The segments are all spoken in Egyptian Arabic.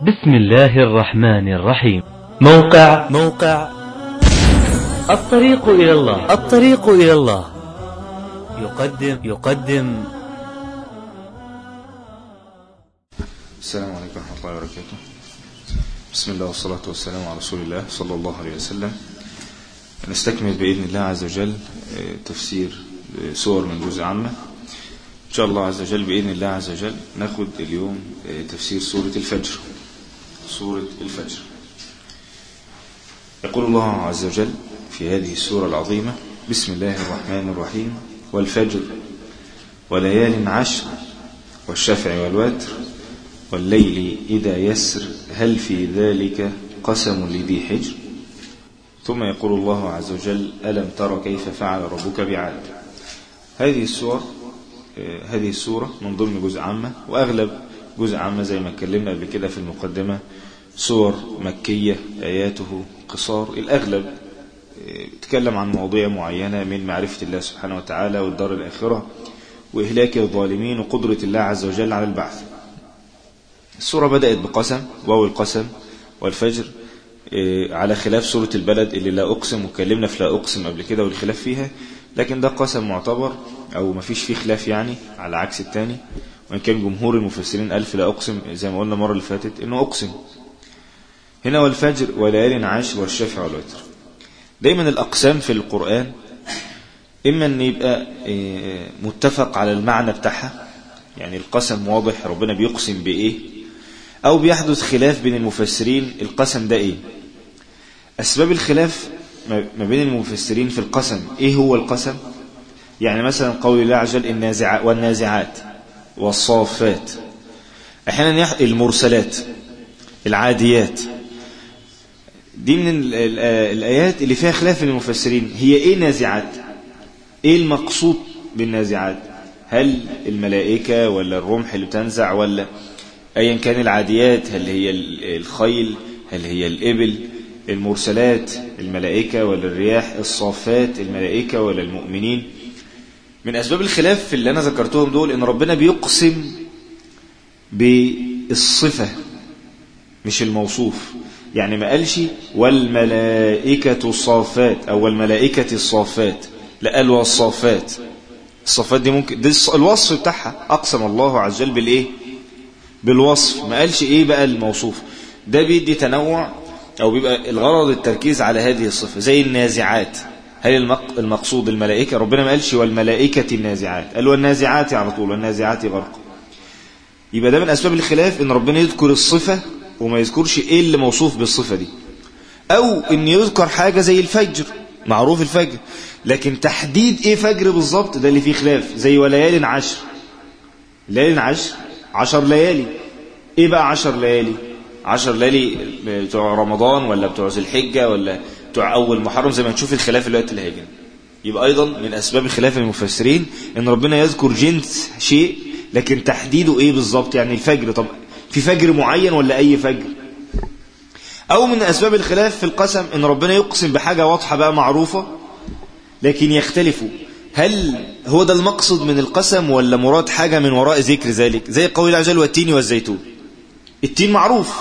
بسم الله الرحمن الرحيم موقع موقع الطريق إلى الله الطريق إلى الله يقدم يقدم السلام عليكم ورحمة الله وبركاته بسم الله والصلاة والسلام على رسول الله صلى الله عليه وسلم نستكمل بإذن الله عز وجل تفسير سور من جزء عامة إن شاء الله عز وجل بإذن الله عز وجل ناخد اليوم تفسير سورة الفجر سورة الفجر يقول الله عز وجل في هذه السورة العظيمة بسم الله الرحمن الرحيم والفجر وليال عشر والشفع والوتر والليل إذا يسر هل في ذلك قسم لذي حجر ثم يقول الله عز وجل ألم تر كيف فعل ربك بعاد هذه السورة هذه السورة من ضمن جزء عامة وأغلب جزء عامة زي ما اتكلمنا قبل كده في المقدمة سور مكية آياته قصار الأغلب تكلم عن مواضيع معينة من معرفة الله سبحانه وتعالى والدار الآخرة وإهلاك الظالمين وقدرة الله عز وجل على البعث السورة بدأت بقسم واو القسم والفجر على خلاف سورة البلد اللي لا أقسم وكلمنا في لا أقسم قبل كده والخلاف فيها لكن ده قسم معتبر أو ما فيش فيه خلاف يعني على عكس التاني وإن كان جمهور المفسرين ألف لا أقسم زي ما قلنا المرة اللي فاتت إنه أقسم هنا والفجر وليال عشر والشفع والوتر دايما الأقسام في القرآن إما أن يبقى متفق على المعنى بتاعها يعني القسم واضح ربنا بيقسم بإيه أو بيحدث خلاف بين المفسرين القسم ده إيه أسباب الخلاف ما بين المفسرين في القسم إيه هو القسم يعني مثلا قول الله عز وجل النازعات والنازعات والصافات أحيانا المرسلات العاديات دي من الآيات اللي فيها خلاف بين المفسرين هي إيه نازعات إيه المقصود بالنازعات هل الملائكة ولا الرمح اللي بتنزع ولا أيا كان العاديات هل هي الخيل هل هي الإبل المرسلات الملائكة ولا الرياح الصافات الملائكة ولا المؤمنين من أسباب الخلاف في اللي أنا ذكرتهم دول إن ربنا بيقسم بالصفة مش الموصوف يعني ما قالش والملائكة الصافات أو الملائكة الصافات لا قال والصافات الصفات دي ممكن دي الوصف بتاعها أقسم الله عز وجل بالإيه بالوصف ما قالش إيه بقى الموصوف ده بيدي تنوع أو بيبقى الغرض التركيز على هذه الصفة زي النازعات هل المقصود الملائكة ربنا ما قالش والملائكة النازعات قال والنازعات على طول والنازعات غرق يبقى ده من أسباب الخلاف إن ربنا يذكر الصفة وما يذكرش إيه اللي موصوف بالصفة دي أو إن يذكر حاجة زي الفجر معروف الفجر لكن تحديد ايه فجر بالظبط ده اللي فيه خلاف زي وليال عشر ليال عشر عشر ليالي ايه بقى عشر ليالي عشر ليالي بتوع رمضان ولا بتوع ذي الحجة ولا بتوع اول محرم زي ما نشوف الخلاف الوقت اللي هيجي يبقى ايضا من اسباب خلاف المفسرين ان ربنا يذكر جنس شيء لكن تحديده ايه بالظبط يعني الفجر طب في فجر معين ولا اي فجر او من اسباب الخلاف في القسم ان ربنا يقسم بحاجة واضحة بقى معروفة لكن يختلفوا هل هو ده المقصد من القسم ولا مراد حاجة من وراء ذكر ذلك زي قول العجل والتين والزيتون التين معروف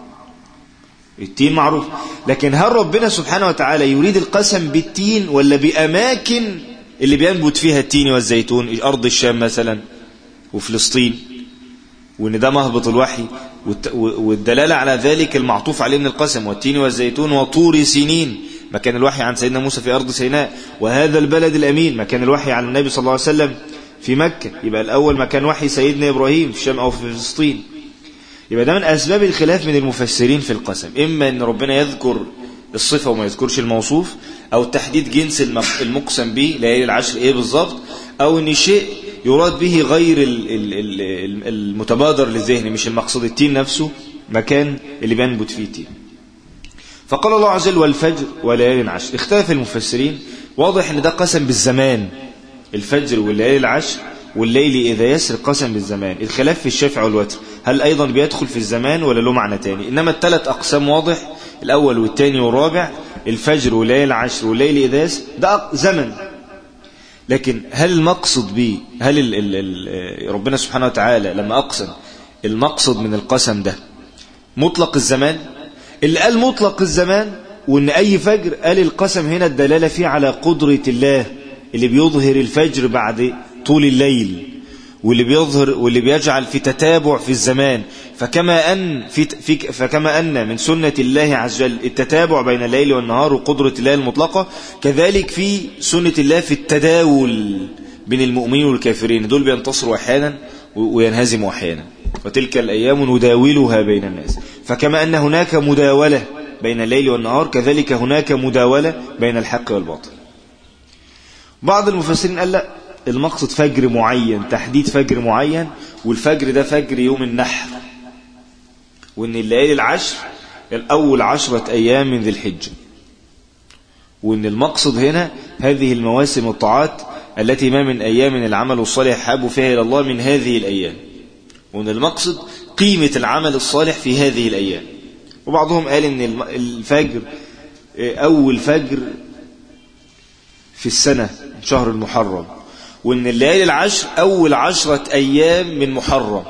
التين معروف لكن هل ربنا سبحانه وتعالى يريد القسم بالتين ولا بأماكن اللي بينبت فيها التين والزيتون أرض الشام مثلا وفلسطين وان ده مهبط الوحي والدلالة على ذلك المعطوف عليه من القسم والتين والزيتون وطور سنين مكان الوحي عن سيدنا موسى في أرض سيناء وهذا البلد الأمين مكان الوحي عن النبي صلى الله عليه وسلم في مكة يبقى الأول مكان وحي سيدنا إبراهيم في الشام أو في فلسطين يبقى ده من أسباب الخلاف من المفسرين في القسم إما أن ربنا يذكر الصفة وما يذكرش الموصوف أو تحديد جنس المقسم به ليالي العشر إيه بالظبط أو أن شيء يراد به غير المتبادر للذهن مش المقصود التين نفسه مكان اللي بينبت فيه التين فقال الله عز وجل والفجر وليالي عشر اختلف المفسرين واضح ان ده قسم بالزمان الفجر والليالي العشر والليل إذا يسر قسم بالزمان الخلاف في الشفع والوتر هل أيضا بيدخل في الزمان ولا له معنى تاني إنما الثلاث أقسام واضح الأول والثاني والرابع الفجر والليل العشر والليل إذا يسر ده زمن لكن هل المقصد به هل ال ال ال ربنا سبحانه وتعالى لما أقسم المقصد من القسم ده مطلق الزمان اللي قال مطلق الزمان وان اي فجر قال القسم هنا الدلالة فيه على قدرة الله اللي بيظهر الفجر بعد طول الليل واللي بيظهر واللي بيجعل في تتابع في الزمان فكما أن في في فكما أن من سنة الله عز وجل التتابع بين الليل والنهار وقدرة الله المطلقة كذلك في سنة الله في التداول بين المؤمنين والكافرين دول بينتصروا أحيانا وينهزموا أحيانا وتلك الأيام نداولها بين الناس فكما أن هناك مداولة بين الليل والنهار كذلك هناك مداولة بين الحق والباطل بعض المفسرين قال لا المقصد فجر معين تحديد فجر معين والفجر ده فجر يوم النحر وان الليالي العشر الأول عشرة أيام من ذي الحجة وان المقصد هنا هذه المواسم الطاعات التي ما من أيام العمل الصالح حاب فيها إلى الله من هذه الأيام وان المقصد قيمة العمل الصالح في هذه الأيام وبعضهم قال ان الفجر أول فجر في السنة شهر المحرم وان الليالي العشر أول عشرة أيام من محرم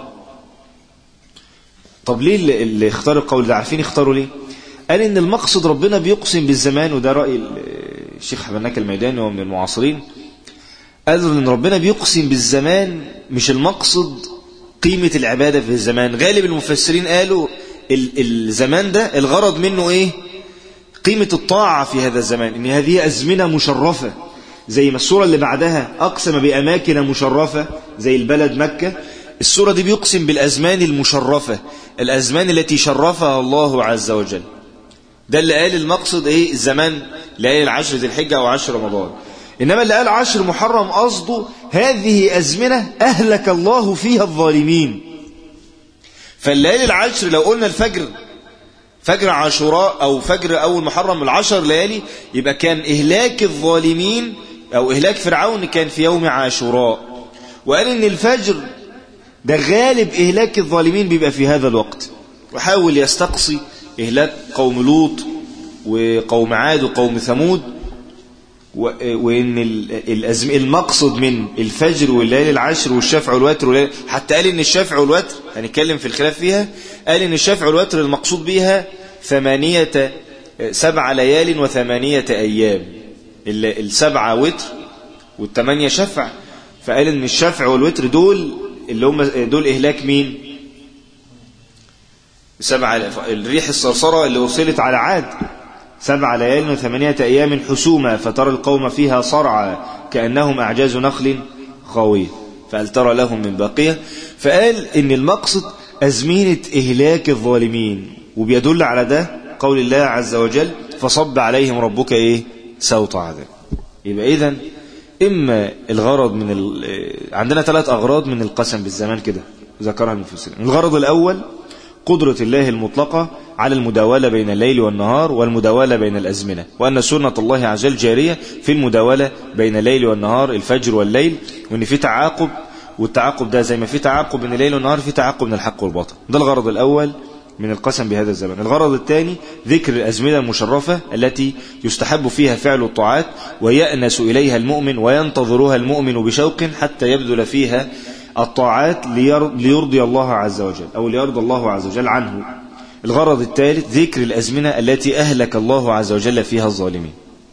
طب ليه اللي اختاروا القول ده عارفين اختاروا ليه قال ان المقصد ربنا بيقسم بالزمان وده رأي الشيخ حبناك الميداني ومن المعاصرين قال ان ربنا بيقسم بالزمان مش المقصد قيمة العبادة في الزمان غالب المفسرين قالوا الزمان ده الغرض منه ايه قيمة الطاعة في هذا الزمان ان هذه أزمنة مشرفة زي ما السورة اللي بعدها أقسم بأماكن مشرفة زي البلد مكة السورة دي بيقسم بالأزمان المشرفة الأزمان التي شرفها الله عز وجل ده اللي قال المقصد ايه الزمان ليالي العشر ذي الحجة أو عشر رمضان إنما اللي قال عشر محرم قصده هذه أزمنة أهلك الله فيها الظالمين فالليالي العشر لو قلنا الفجر فجر عاشوراء أو فجر أول محرم العشر ليالي يبقى كان إهلاك الظالمين أو إهلاك فرعون كان في يوم عاشوراء وقال إن الفجر ده غالب إهلاك الظالمين بيبقى في هذا الوقت وحاول يستقصي إهلاك قوم لوط وقوم عاد وقوم ثمود وإن المقصد من الفجر والليالي العشر والشفع والوتر حتى قال إن الشفع والوتر هنتكلم في الخلاف فيها قال إن الشفع والوتر المقصود بها ثمانية سبع ليال وثمانية أيام السبعة وتر والثمانية شفع فقال إن الشفع والوتر دول اللي هم دول إهلاك مين سبع الريح الصرصرة اللي وصلت على عاد سبع ليال وثمانية أيام حسوما فترى القوم فيها صرعى كأنهم أعجاز نخل خاوية فهل ترى لهم من باقية فقال إن المقصد أزمينة إهلاك الظالمين وبيدل على ده قول الله عز وجل فصب عليهم ربك إيه سوط عذاب يبقى إذن إما الغرض من ال... عندنا ثلاث أغراض من القسم بالزمان كده ذكرها المفسرين الغرض الأول قدرة الله المطلقة على المداولة بين الليل والنهار والمداولة بين الأزمنة وأن سنة الله عز وجل جارية في المداولة بين الليل والنهار الفجر والليل وأن في تعاقب والتعاقب ده زي ما في تعاقب بين الليل والنهار في تعاقب من الحق والباطل ده الغرض الأول من القسم بهذا الزمن الغرض الثاني ذكر الأزمنة المشرفة التي يستحب فيها فعل الطاعات ويأنس إليها المؤمن وينتظرها المؤمن بشوق حتى يبذل فيها الطاعات ليرضي الله عز وجل أو ليرضى الله عز وجل عنه الغرض الثالث ذكر الأزمنة التي أهلك الله عز وجل فيها الظالمين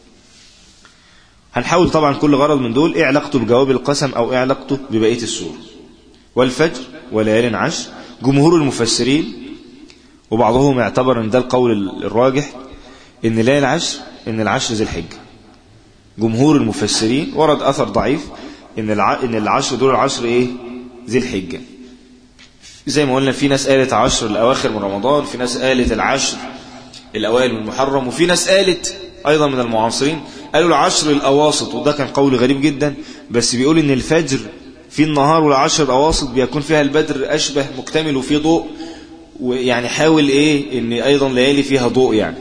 هنحاول طبعا كل غرض من دول ايه علاقته بجواب القسم او ايه علاقته ببقية السورة والفجر وليال عشر جمهور المفسرين وبعضهم اعتبر ان ده القول الراجح ان ليال العشر ان العشر ذي الحجة جمهور المفسرين ورد اثر ضعيف ان ان العشر دول العشر ايه ذي الحجة زي ما قلنا في ناس قالت عشر الأواخر من رمضان في ناس قالت العشر الأوائل من محرم وفي ناس قالت أيضا من المعاصرين قالوا العشر الأواسط وده كان قول غريب جدا بس بيقول إن الفجر في النهار والعشر الأواسط بيكون فيها البدر أشبه مكتمل وفيه ضوء ويعني حاول إيه إن أيضا ليالي فيها ضوء يعني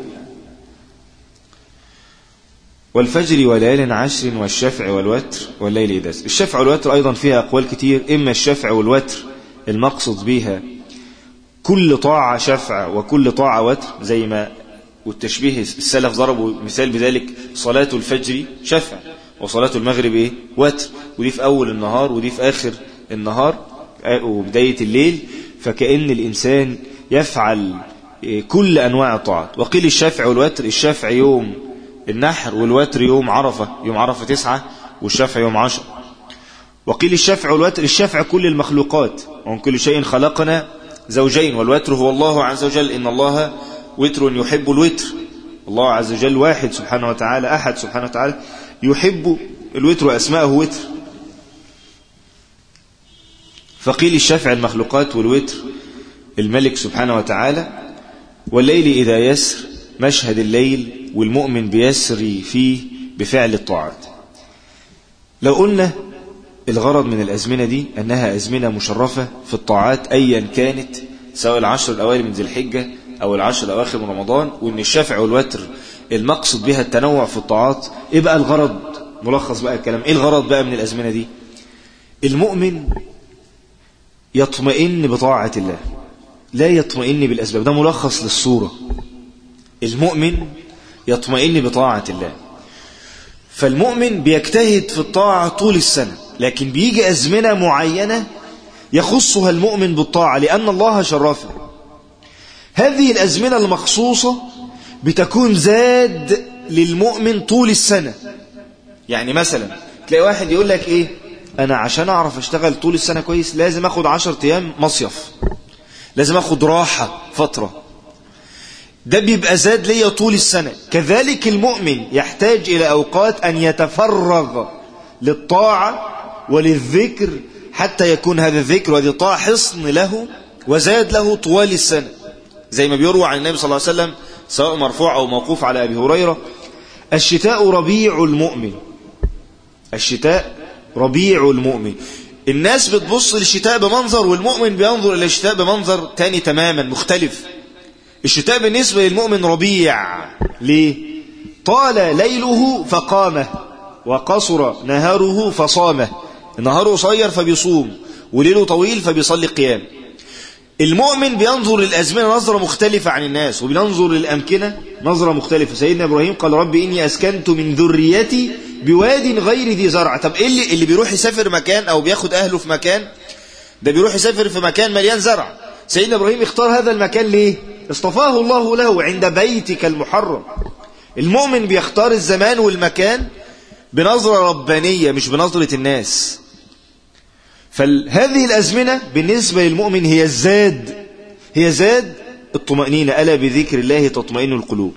والفجر وليال عشر والشفع والوتر والليل إذا الشفع والوتر أيضا فيها أقوال كتير إما الشفع والوتر المقصد بها كل طاعة شفع وكل طاعة وتر زي ما والتشبيه السلف ضربوا مثال بذلك صلاة الفجر شفع وصلاة المغرب إيه؟ وتر ودي في أول النهار ودي في آخر النهار وبداية الليل فكأن الإنسان يفعل كل أنواع الطاعات وقيل الشافع والوتر الشافع يوم النحر والوتر يوم عرفة يوم عرفة تسعة والشافع يوم عشر وقيل الشافع والوتر الشافع كل المخلوقات ومن كل شيء خلقنا زوجين والوتر هو الله عز وجل إن الله وتر يحب الوتر الله عز وجل واحد سبحانه وتعالى أحد سبحانه وتعالى يحب الوتر وأسماءه وتر فقيل الشافع المخلوقات والوتر الملك سبحانه وتعالى والليل إذا يسر مشهد الليل والمؤمن بيسري فيه بفعل الطاعات لو قلنا الغرض من الأزمنة دي أنها أزمنة مشرفة في الطاعات أيا كانت سواء العشر الأوائل من ذي الحجة أو العشر الأواخر من رمضان وأن الشافع والوتر المقصد بها التنوع في الطاعات إيه بقى الغرض ملخص بقى الكلام إيه الغرض بقى من الأزمنة دي المؤمن يطمئن بطاعة الله لا يطمئن بالأسباب ده ملخص للصورة المؤمن يطمئن بطاعة الله فالمؤمن بيجتهد في الطاعة طول السنة لكن بيجي أزمنة معينة يخصها المؤمن بالطاعة لأن الله شرفه هذه الأزمنة المخصوصة بتكون زاد للمؤمن طول السنة يعني مثلا تلاقي واحد يقول لك ايه انا عشان اعرف اشتغل طول السنة كويس لازم اخد عشر ايام مصيف لازم اخد راحة فترة ده بيبقى زاد ليا طول السنة كذلك المؤمن يحتاج الى اوقات ان يتفرغ للطاعة وللذكر حتى يكون هذا الذكر وهذه الطاعة حصن له وزاد له طوال السنة زي ما بيروى عن النبي صلى الله عليه وسلم سواء مرفوع أو موقوف على أبي هريرة الشتاء ربيع المؤمن الشتاء ربيع المؤمن الناس بتبص للشتاء بمنظر والمؤمن بينظر إلى الشتاء بمنظر تاني تماما مختلف الشتاء بالنسبة للمؤمن ربيع ليه طال ليله فقامه وقصر نهاره فصامه نهاره قصير فبيصوم وليله طويل فبيصلي قيام المؤمن بينظر للأزمنة نظرة مختلفة عن الناس وبينظر للأمكنة نظرة مختلفة سيدنا إبراهيم قال رب إني أسكنت من ذريتي بواد غير ذي زرع طب إيه اللي, اللي بيروح يسافر مكان أو بياخد أهله في مكان ده بيروح يسافر في مكان مليان زرع سيدنا إبراهيم اختار هذا المكان ليه اصطفاه الله له عند بيتك المحرم المؤمن بيختار الزمان والمكان بنظرة ربانية مش بنظرة الناس فهذه الأزمنة بالنسبة للمؤمن هي الزاد هي زاد الطمأنينة ألا بذكر الله تطمئن القلوب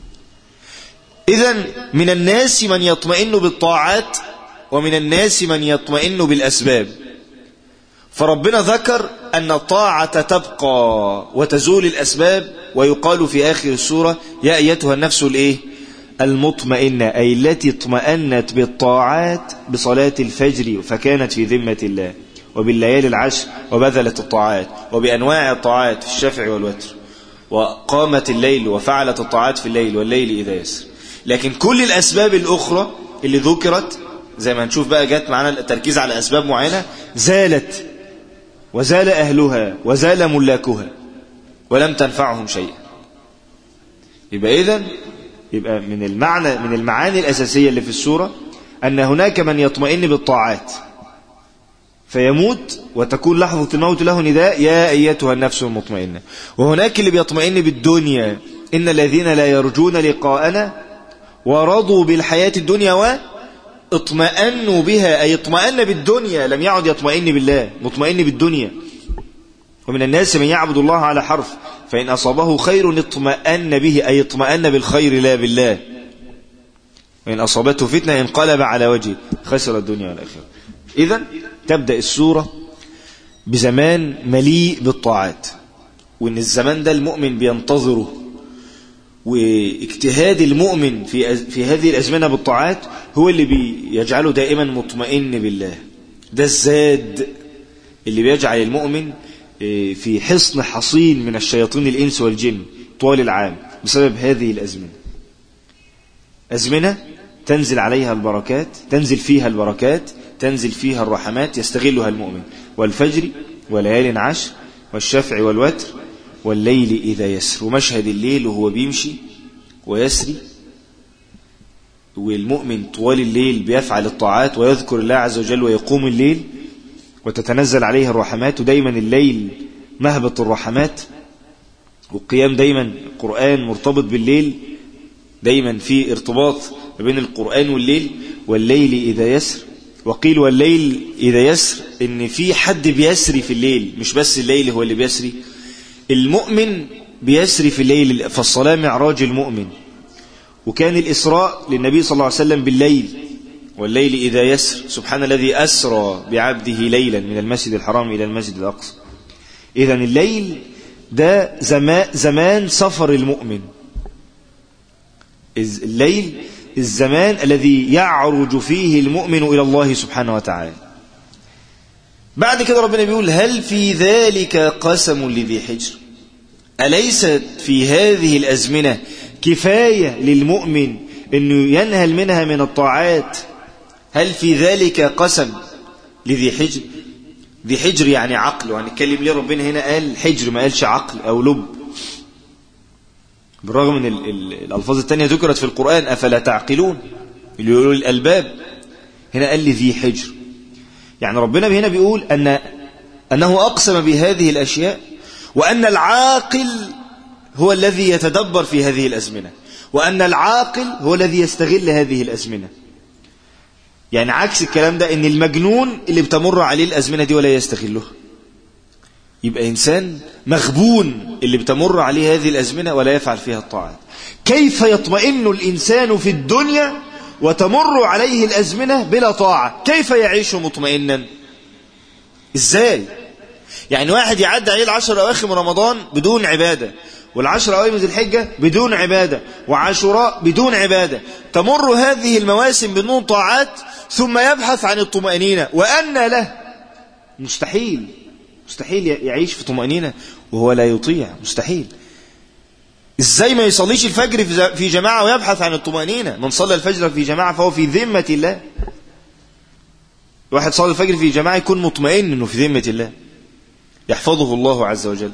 إذا من الناس من يطمئن بالطاعات ومن الناس من يطمئن بالأسباب فربنا ذكر أن الطاعة تبقى وتزول الأسباب ويقال في آخر السورة يا أيتها النفس الإيه المطمئنة أي التي اطمأنت بالطاعات بصلاة الفجر فكانت في ذمة الله وبالليالي العشر وبذلت الطاعات وبأنواع الطاعات في الشفع والوتر وقامت الليل وفعلت الطاعات في الليل والليل إذا يسر لكن كل الأسباب الأخرى اللي ذكرت زي ما نشوف بقى جت معنا التركيز على أسباب معينة زالت وزال أهلها وزال ملاكها ولم تنفعهم شيئا يبقى إذن يبقى من المعنى من المعاني الأساسية اللي في السورة أن هناك من يطمئن بالطاعات فيموت وتكون لحظة الموت له نداء يا أيتها النفس المطمئنة وهناك اللي بيطمئن بالدنيا إن الذين لا يرجون لقاءنا ورضوا بالحياة الدنيا واطمأنوا بها أي اطمأن بالدنيا لم يعد يطمئن بالله مطمئن بالدنيا ومن الناس من يعبد الله على حرف فإن أصابه خير اطمأن به أي اطمأن بالخير لا بالله وإن أصابته فتنة انقلب على وجهه خسر الدنيا والآخرة إذا تبدأ السورة بزمان مليء بالطاعات وإن الزمان ده المؤمن بينتظره واجتهاد المؤمن في في هذه الأزمنة بالطاعات هو اللي بيجعله دائما مطمئن بالله ده الزاد اللي بيجعل المؤمن في حصن حصين من الشياطين الإنس والجن طوال العام بسبب هذه الأزمنة أزمنة تنزل عليها البركات تنزل فيها البركات تنزل فيها الرحمات يستغلها المؤمن والفجر وليال عشر والشفع والوتر والليل إذا يسر ومشهد الليل وهو بيمشي ويسري والمؤمن طوال الليل بيفعل الطاعات ويذكر الله عز وجل ويقوم الليل وتتنزل عليه الرحمات ودايما الليل مهبط الرحمات والقيام دايما القرآن مرتبط بالليل دايما في ارتباط ما بين القرآن والليل والليل إذا يسر وقيل والليل إذا يسر إن في حد بيسري في الليل مش بس الليل هو اللي بيسري المؤمن بيسري في الليل فالصلاة معراج المؤمن وكان الإسراء للنبي صلى الله عليه وسلم بالليل والليل إذا يسر سبحان الذي أسرى بعبده ليلا من المسجد الحرام إلى المسجد الأقصى إذا الليل ده زمان, زمان سفر المؤمن الليل الزمان الذي يعرج فيه المؤمن إلى الله سبحانه وتعالى بعد كده ربنا بيقول هل في ذلك قسم لذي حجر أليست في هذه الأزمنة كفاية للمؤمن أنه ينهل منها من الطاعات هل في ذلك قسم لذي حجر ذي حجر يعني عقل وهنتكلم ليه ربنا هنا قال حجر ما قالش عقل أو لب بالرغم من ال ال الألفاظ التانية ذكرت في القرآن أفلا تعقلون اللي يقولوا الألباب هنا قال لي ذي حجر يعني ربنا هنا بيقول أن أنه أقسم بهذه الأشياء وأن العاقل هو الذي يتدبر في هذه الأزمنة وأن العاقل هو الذي يستغل هذه الأزمنة يعني عكس الكلام ده ان المجنون اللي بتمر عليه الأزمنة دي ولا يستغلها يبقى إنسان مغبون اللي بتمر عليه هذه الأزمنة ولا يفعل فيها الطاعات كيف يطمئن الإنسان في الدنيا وتمر عليه الأزمنة بلا طاعة كيف يعيش مطمئنا إزاي يعني واحد يعدي عليه العشر أواخر من رمضان بدون عبادة والعشر أواخر من ذي الحجة بدون عبادة وعاشوراء بدون عبادة تمر هذه المواسم بدون طاعات ثم يبحث عن الطمأنينة وأن له مستحيل مستحيل يعيش في طمأنينة وهو لا يطيع مستحيل ازاي ما يصليش الفجر في جماعة ويبحث عن الطمأنينة من صلى الفجر في جماعة فهو في ذمة الله واحد صلى الفجر في جماعة يكون مطمئن انه في ذمة الله يحفظه الله عز وجل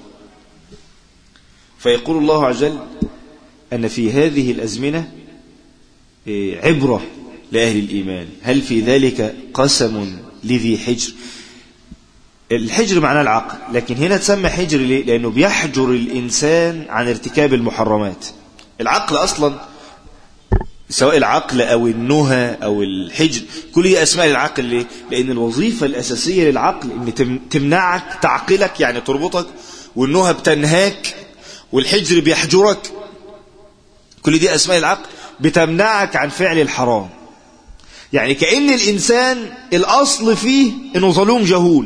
فيقول الله عز وجل أن في هذه الأزمنة عبرة لأهل الإيمان هل في ذلك قسم لذي حجر الحجر معناه العقل لكن هنا تسمى حجر ليه؟ لأنه بيحجر الإنسان عن ارتكاب المحرمات العقل أصلا سواء العقل أو النهى أو الحجر كل هي أسماء العقل ليه؟ لأن الوظيفة الأساسية للعقل أن تمنعك تعقلك يعني تربطك والنهى بتنهاك والحجر بيحجرك كل دي أسماء العقل بتمنعك عن فعل الحرام يعني كأن الإنسان الأصل فيه أنه ظلوم جهول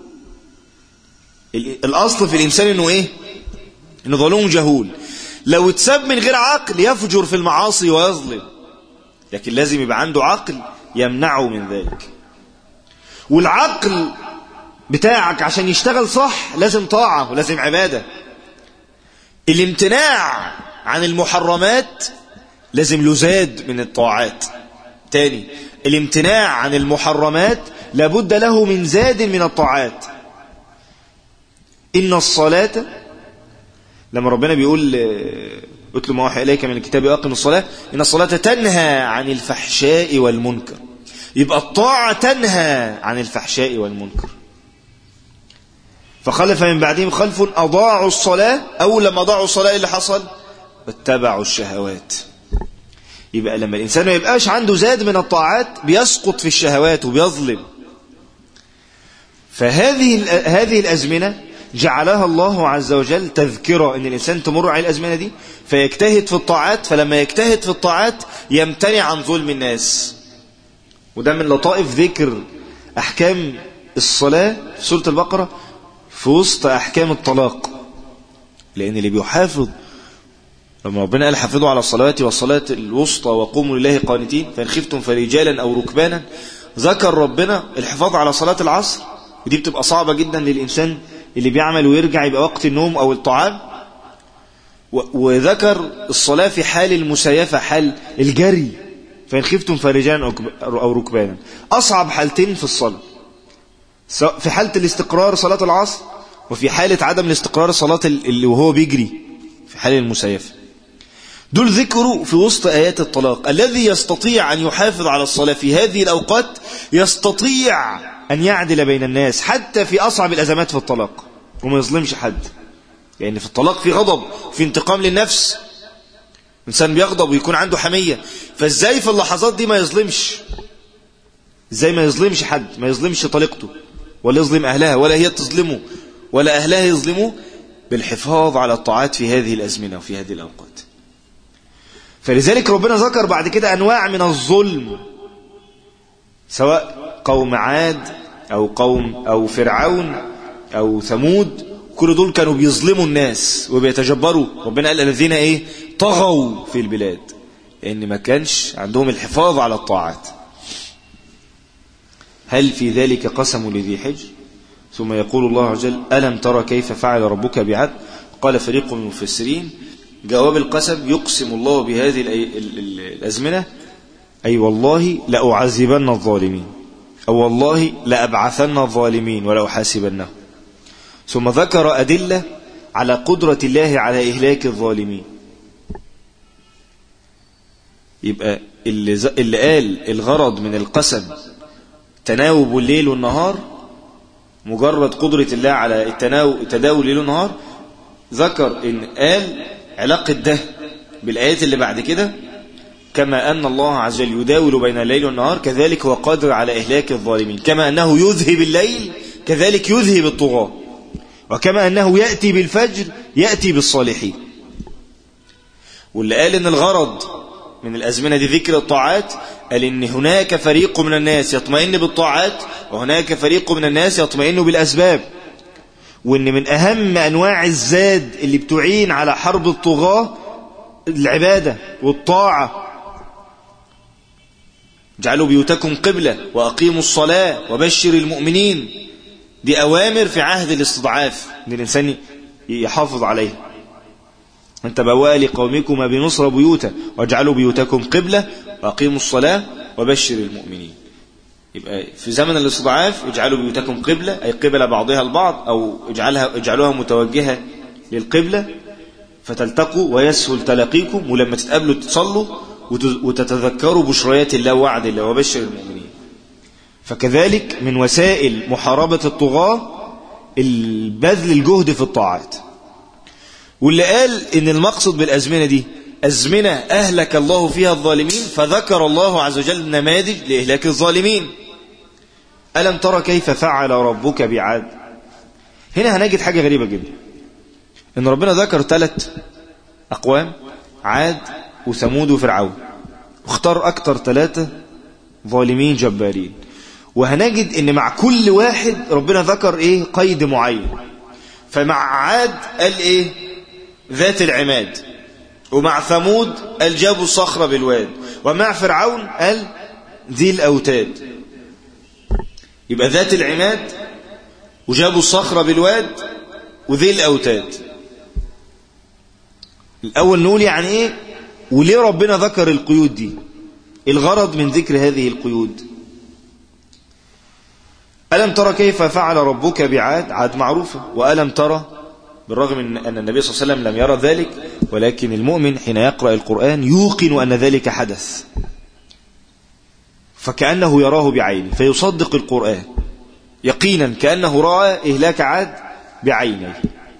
الأصل في الإنسان أنه إيه أنه ظلوم جهول لو اتساب من غير عقل يفجر في المعاصي ويظلم لكن لازم يبقى عنده عقل يمنعه من ذلك والعقل بتاعك عشان يشتغل صح لازم طاعة ولازم عبادة الامتناع عن المحرمات لازم لزاد من الطاعات تاني الامتناع عن المحرمات لابد له من زاد من الطاعات إن الصلاة لما ربنا بيقول اتل ما وحي إليك من الكتاب وأقم الصلاة إن الصلاة تنهى عن الفحشاء والمنكر يبقى الطاعة تنهى عن الفحشاء والمنكر فخلف من بعدهم خلف أضاعوا الصلاة أول لما أضاعوا الصلاة اللي حصل اتبعوا الشهوات يبقى لما الإنسان ما يبقاش عنده زاد من الطاعات بيسقط في الشهوات وبيظلم فهذه هذه الأزمنة جعلها الله عز وجل تذكرة أن الإنسان تمر على الأزمنة دي فيجتهد في الطاعات فلما يجتهد في الطاعات يمتنع عن ظلم الناس وده من لطائف ذكر أحكام الصلاة في سورة البقرة في وسط أحكام الطلاق لأن اللي بيحافظ لما ربنا قال حافظوا على الصلوات والصلاة الوسطى وقوموا لله قانتين فإن خفتم فرجالا أو ركبانا ذكر ربنا الحفاظ على صلاة العصر ودي بتبقى صعبة جدا للإنسان اللي بيعمل ويرجع يبقى وقت النوم أو الطعام وذكر الصلاة في حال المسايفة حال الجري فإن خفتم فرجالا أو ركبانا أصعب حالتين في الصلاة في حالة الاستقرار صلاة العصر وفي حالة عدم الاستقرار صلاة اللي وهو بيجري في حال المسايفة دول ذكروا في وسط آيات الطلاق الذي يستطيع أن يحافظ على الصلاة في هذه الأوقات يستطيع أن يعدل بين الناس حتى في أصعب الأزمات في الطلاق وما يظلمش حد لأن يعني في الطلاق في غضب في انتقام للنفس إنسان بيغضب ويكون عنده حمية فإزاي في اللحظات دي ما يظلمش إزاي ما يظلمش حد ما يظلمش طليقته ولا يظلم أهلها ولا هي تظلمه ولا أهلها يظلموه بالحفاظ على الطاعات في هذه الأزمنة وفي هذه الأوقات فلذلك ربنا ذكر بعد كده أنواع من الظلم سواء قوم عاد أو قوم أو فرعون أو ثمود كل دول كانوا بيظلموا الناس وبيتجبروا ربنا قال الذين ايه طغوا في البلاد لان ما كانش عندهم الحفاظ على الطاعات هل في ذلك قسم لذي حجر ثم يقول الله عز وجل ألم ترى كيف فعل ربك بعد قال فريق من المفسرين جواب القسم يقسم الله بهذه الأزمنة أي والله لأعذبن الظالمين أو والله لأبعثن الظالمين ولأحاسبنهم ثم ذكر أدلة على قدرة الله على إهلاك الظالمين يبقى اللي, ز... اللي قال الغرض من القسم تناوب الليل والنهار مجرد قدرة الله على التناوب تداول الليل والنهار ذكر إن قال علاقة ده بالآيات اللي بعد كده كما أن الله عز وجل يداول بين الليل والنهار كذلك هو قادر على إهلاك الظالمين كما أنه يذهب الليل كذلك يذهب الطغاة وكما أنه يأتي بالفجر يأتي بالصالحين واللي قال إن الغرض من الأزمنة دي ذكر الطاعات قال إن هناك فريق من الناس يطمئن بالطاعات وهناك فريق من الناس يطمئن بالأسباب وإن من أهم أنواع الزاد اللي بتعين على حرب الطغاة العبادة والطاعة اجعلوا بيوتكم قبلة وأقيموا الصلاة وبشر المؤمنين دي أوامر في عهد الاستضعاف ان الإنسان يحافظ عليها أنت بواء لقومكما بنصر بيوتا واجعلوا بيوتكم قبلة وأقيموا الصلاة وبشر المؤمنين يبقى في زمن الاستضعاف اجعلوا بيوتكم قبلة أي قبلة بعضها البعض أو اجعلها اجعلوها متوجهة للقبلة فتلتقوا ويسهل تلاقيكم ولما تتقابلوا تصلوا وتتذكروا بشريات الله وعد الله وبشر المؤمنين فكذلك من وسائل محاربة الطغاة البذل الجهد في الطاعات واللي قال ان المقصد بالأزمنة دي أزمنة أهلك الله فيها الظالمين فذكر الله عز وجل نماذج لإهلاك الظالمين ألم ترى كيف فعل ربك بعاد هنا هنجد حاجة غريبة جدا ان ربنا ذكر ثلاث أقوام عاد وثمود وفرعون واختار أكتر ثلاثة ظالمين جبارين وهنجد ان مع كل واحد ربنا ذكر ايه قيد معين فمع عاد قال ايه ذات العماد ومع ثمود قال جابوا الصخرة بالواد ومع فرعون قال ذي الأوتاد يبقى ذات العماد وجابوا الصخرة بالواد وذي الأوتاد الأول نقول يعني إيه وليه ربنا ذكر القيود دي الغرض من ذكر هذه القيود ألم ترى كيف فعل ربك بعاد عاد معروفة وألم ترى بالرغم من أن النبي صلى الله عليه وسلم لم يرى ذلك ولكن المؤمن حين يقرأ القرآن يوقن أن ذلك حدث فكأنه يراه بعينه فيصدق القرآن يقينا كأنه رأى إهلاك عاد بعينه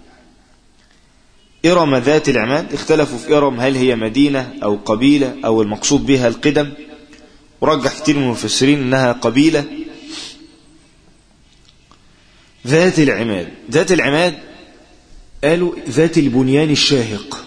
إرم ذات العماد اختلفوا في إرم هل هي مدينة أو قبيلة أو المقصود بها القدم ورجح كثير من المفسرين أنها قبيلة ذات العماد ذات العماد قالوا ذات البنيان الشاهق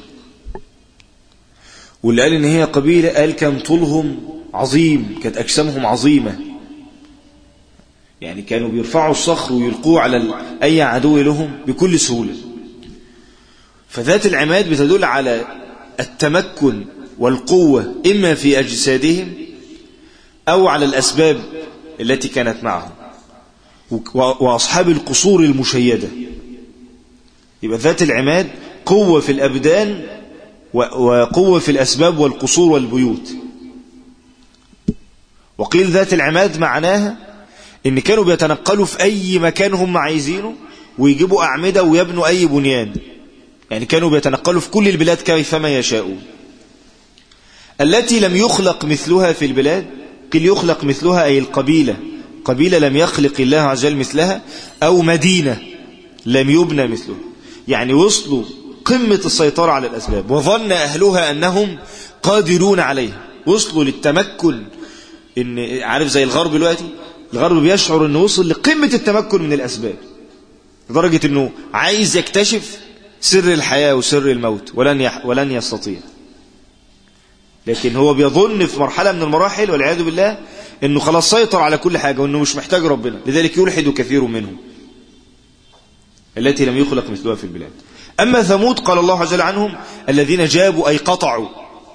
واللي قال ان هي قبيلة قال كان طولهم عظيم كانت اجسامهم عظيمة يعني كانوا بيرفعوا الصخر ويلقوه على اي عدو لهم بكل سهولة فذات العماد بتدل على التمكن والقوة اما في اجسادهم او على الاسباب التي كانت معهم واصحاب القصور المشيده يبقى ذات العماد قوة في الأبدان وقوة في الأسباب والقصور والبيوت وقيل ذات العماد معناها إن كانوا بيتنقلوا في أي مكان هم عايزينه ويجيبوا أعمدة ويبنوا أي بنيان يعني كانوا بيتنقلوا في كل البلاد كيفما يشاءون التي لم يخلق مثلها في البلاد قيل يخلق مثلها أي القبيلة قبيلة لم يخلق الله عز وجل مثلها أو مدينة لم يبنى مثلها يعني وصلوا قمة السيطرة على الأسباب وظن أهلها أنهم قادرون عليها وصلوا للتمكن إن عارف زي الغرب دلوقتي الغرب بيشعر أنه وصل لقمة التمكن من الأسباب لدرجة أنه عايز يكتشف سر الحياة وسر الموت ولن يح ولن يستطيع لكن هو بيظن في مرحلة من المراحل والعياذ بالله أنه خلاص سيطر على كل حاجة وأنه مش محتاج ربنا لذلك يلحد كثير منهم التي لم يخلق مثلها في البلاد أما ثمود قال الله عز وجل عنهم الذين جابوا أي قطعوا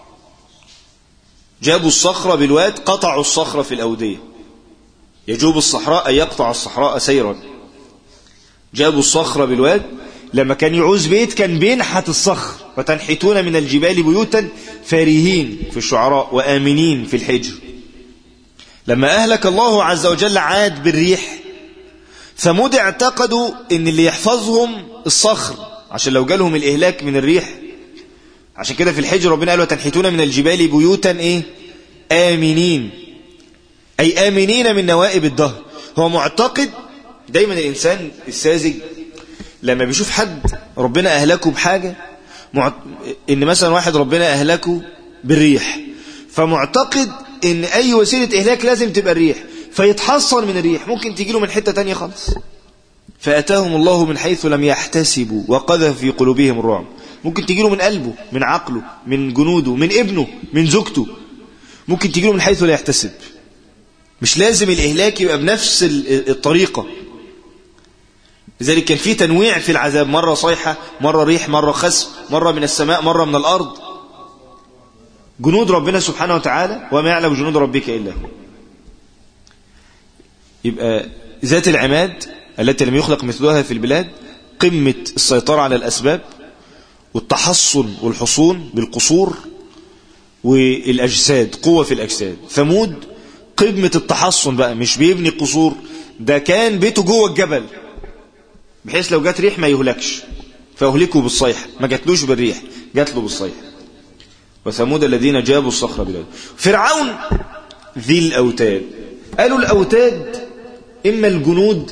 جابوا الصخرة بالواد قطعوا الصخرة في الأودية يجوب الصحراء أي يقطع الصحراء سيرا جابوا الصخرة بالواد لما كان يعوز بيت كان بينحت الصخر وتنحتون من الجبال بيوتا فارهين في الشعراء وآمنين في الحجر لما أهلك الله عز وجل عاد بالريح ثمود اعتقدوا ان اللي يحفظهم الصخر عشان لو جالهم الإهلاك من الريح عشان كده في الحجر ربنا قال وتنحتون من الجبال بيوتا ايه آمنين أي آمنين من نوائب الدهر هو معتقد دايما الإنسان الساذج لما بيشوف حد ربنا أهلكه بحاجة معت... إن مثلا واحد ربنا أهلكه بالريح فمعتقد إن أي وسيلة إهلاك لازم تبقى الريح فيتحصن من الريح ممكن تجيله من حتة تانية خالص فأتاهم الله من حيث لم يحتسبوا وقذف في قلوبهم الرعب ممكن تجيله من قلبه من عقله من جنوده من ابنه من زوجته ممكن تجيله من حيث لا يحتسب مش لازم الإهلاك يبقى بنفس الطريقة لذلك كان في تنويع في العذاب مرة صيحة مرة ريح مرة خسف مرة من السماء مرة من الأرض جنود ربنا سبحانه وتعالى وما يعلم جنود ربك إلا هو يبقى ذات العماد التي لم يخلق مثلها في البلاد قمة السيطرة على الأسباب والتحصن والحصون بالقصور والأجساد قوة في الأجساد ثمود قمة التحصن بقى مش بيبني قصور ده كان بيته جوه الجبل بحيث لو جات ريح ما يهلكش فأهلكوا بالصيحة ما جاتلوش بالريح جات له بالصيحة وثمود الذين جابوا الصخرة بلاد فرعون ذي الأوتاد قالوا الأوتاد إما الجنود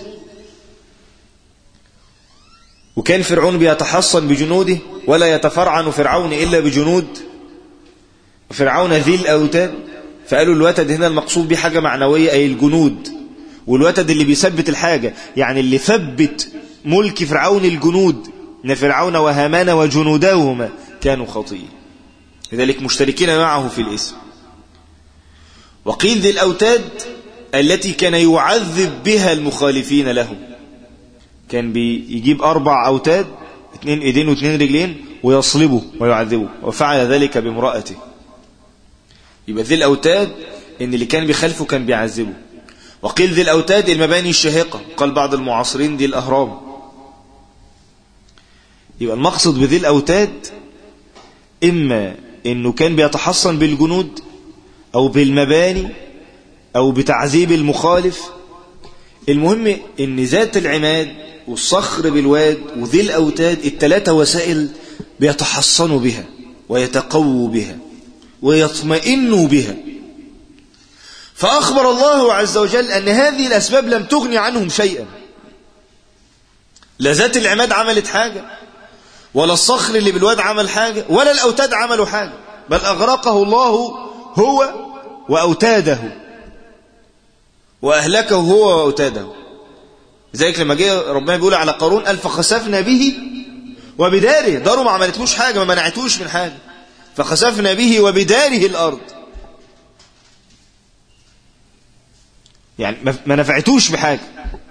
وكان فرعون بيتحصن بجنوده ولا يتفرعن فرعون إلا بجنود فرعون ذي الأوتاد فقالوا الوتد هنا المقصود به حاجة معنوية أي الجنود والوتد اللي بيثبت الحاجة يعني اللي ثبت ملك فرعون الجنود إن فرعون وهامان وجنودهما كانوا خطيئين لذلك مشتركين معه في الاسم وقيل ذي الأوتاد التي كان يعذب بها المخالفين له كان بيجيب أربع أوتاد اثنين ايدين واثنين رجلين ويصلبه ويعذبه وفعل ذلك بامرأته يبقى ذي الأوتاد إن اللي كان بيخالفه كان بيعذبه وقيل ذي الأوتاد المباني الشاهقة قال بعض المعاصرين دي الأهرام يبقى المقصد بذي الأوتاد إما إنه كان بيتحصن بالجنود أو بالمباني أو بتعذيب المخالف المهم إن ذات العماد والصخر بالواد وذي الأوتاد التلاتة وسائل بيتحصنوا بها ويتقووا بها ويطمئنوا بها فأخبر الله عز وجل أن هذه الأسباب لم تغني عنهم شيئا لا ذات العماد عملت حاجة ولا الصخر اللي بالواد عمل حاجة ولا الأوتاد عملوا حاجة بل أغرقه الله هو وأوتاده وأهلكه هو وأوتاده لذلك لما جه ربنا بيقول على قارون قال فخسفنا به وبداره داره ما عملتلوش حاجة ما منعتوش من حاجة فخسفنا به وبداره الأرض يعني ما نفعتوش بحاجة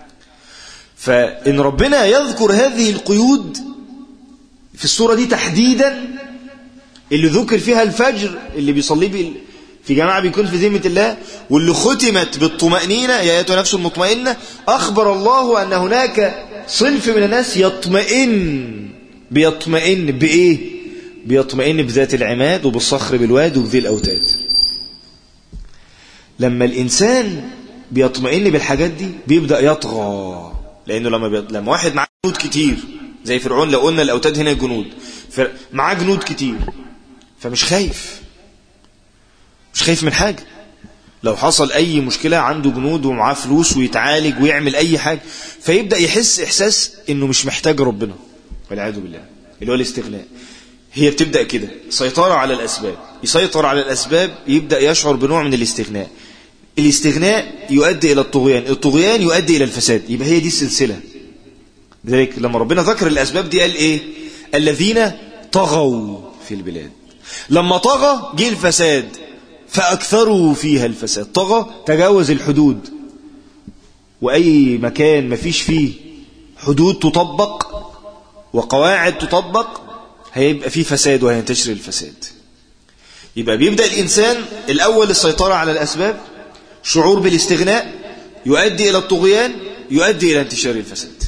فإن ربنا يذكر هذه القيود في السورة دي تحديدا اللي ذكر فيها الفجر اللي بيصلي في جماعة بيكون في ذمة الله واللي ختمت بالطمأنينة يا أيتها نفس المطمئنة أخبر الله أن هناك صنف من الناس يطمئن بيطمئن بإيه بيطمئن بذات العماد وبالصخر بالواد وبذي الأوتاد لما الإنسان بيطمئن بالحاجات دي بيبدأ يطغى لأنه لما, بيط... لما واحد معاه جنود كتير زي فرعون لو قلنا الأوتاد هنا جنود فر... معاه جنود كتير فمش خايف مش خايف من حاجة لو حصل أي مشكلة عنده جنود ومعاه فلوس ويتعالج ويعمل أي حاجة فيبدأ يحس إحساس إنه مش محتاج ربنا والعياذ بالله اللي هو الاستغناء هي بتبدأ كده سيطرة على الأسباب يسيطر على الأسباب يبدأ يشعر بنوع من الاستغناء الاستغناء يؤدي إلى الطغيان الطغيان يؤدي إلى الفساد يبقى هي دي السلسلة لذلك لما ربنا ذكر الأسباب دي قال إيه الذين طغوا في البلاد لما طغى جه الفساد فأكثروا فيها الفساد طغى تجاوز الحدود وأي مكان ما فيش فيه حدود تطبق وقواعد تطبق هيبقى فيه فساد وهينتشر الفساد يبقى بيبدأ الإنسان الأول السيطرة على الأسباب شعور بالاستغناء يؤدي إلى الطغيان يؤدي إلى انتشار الفساد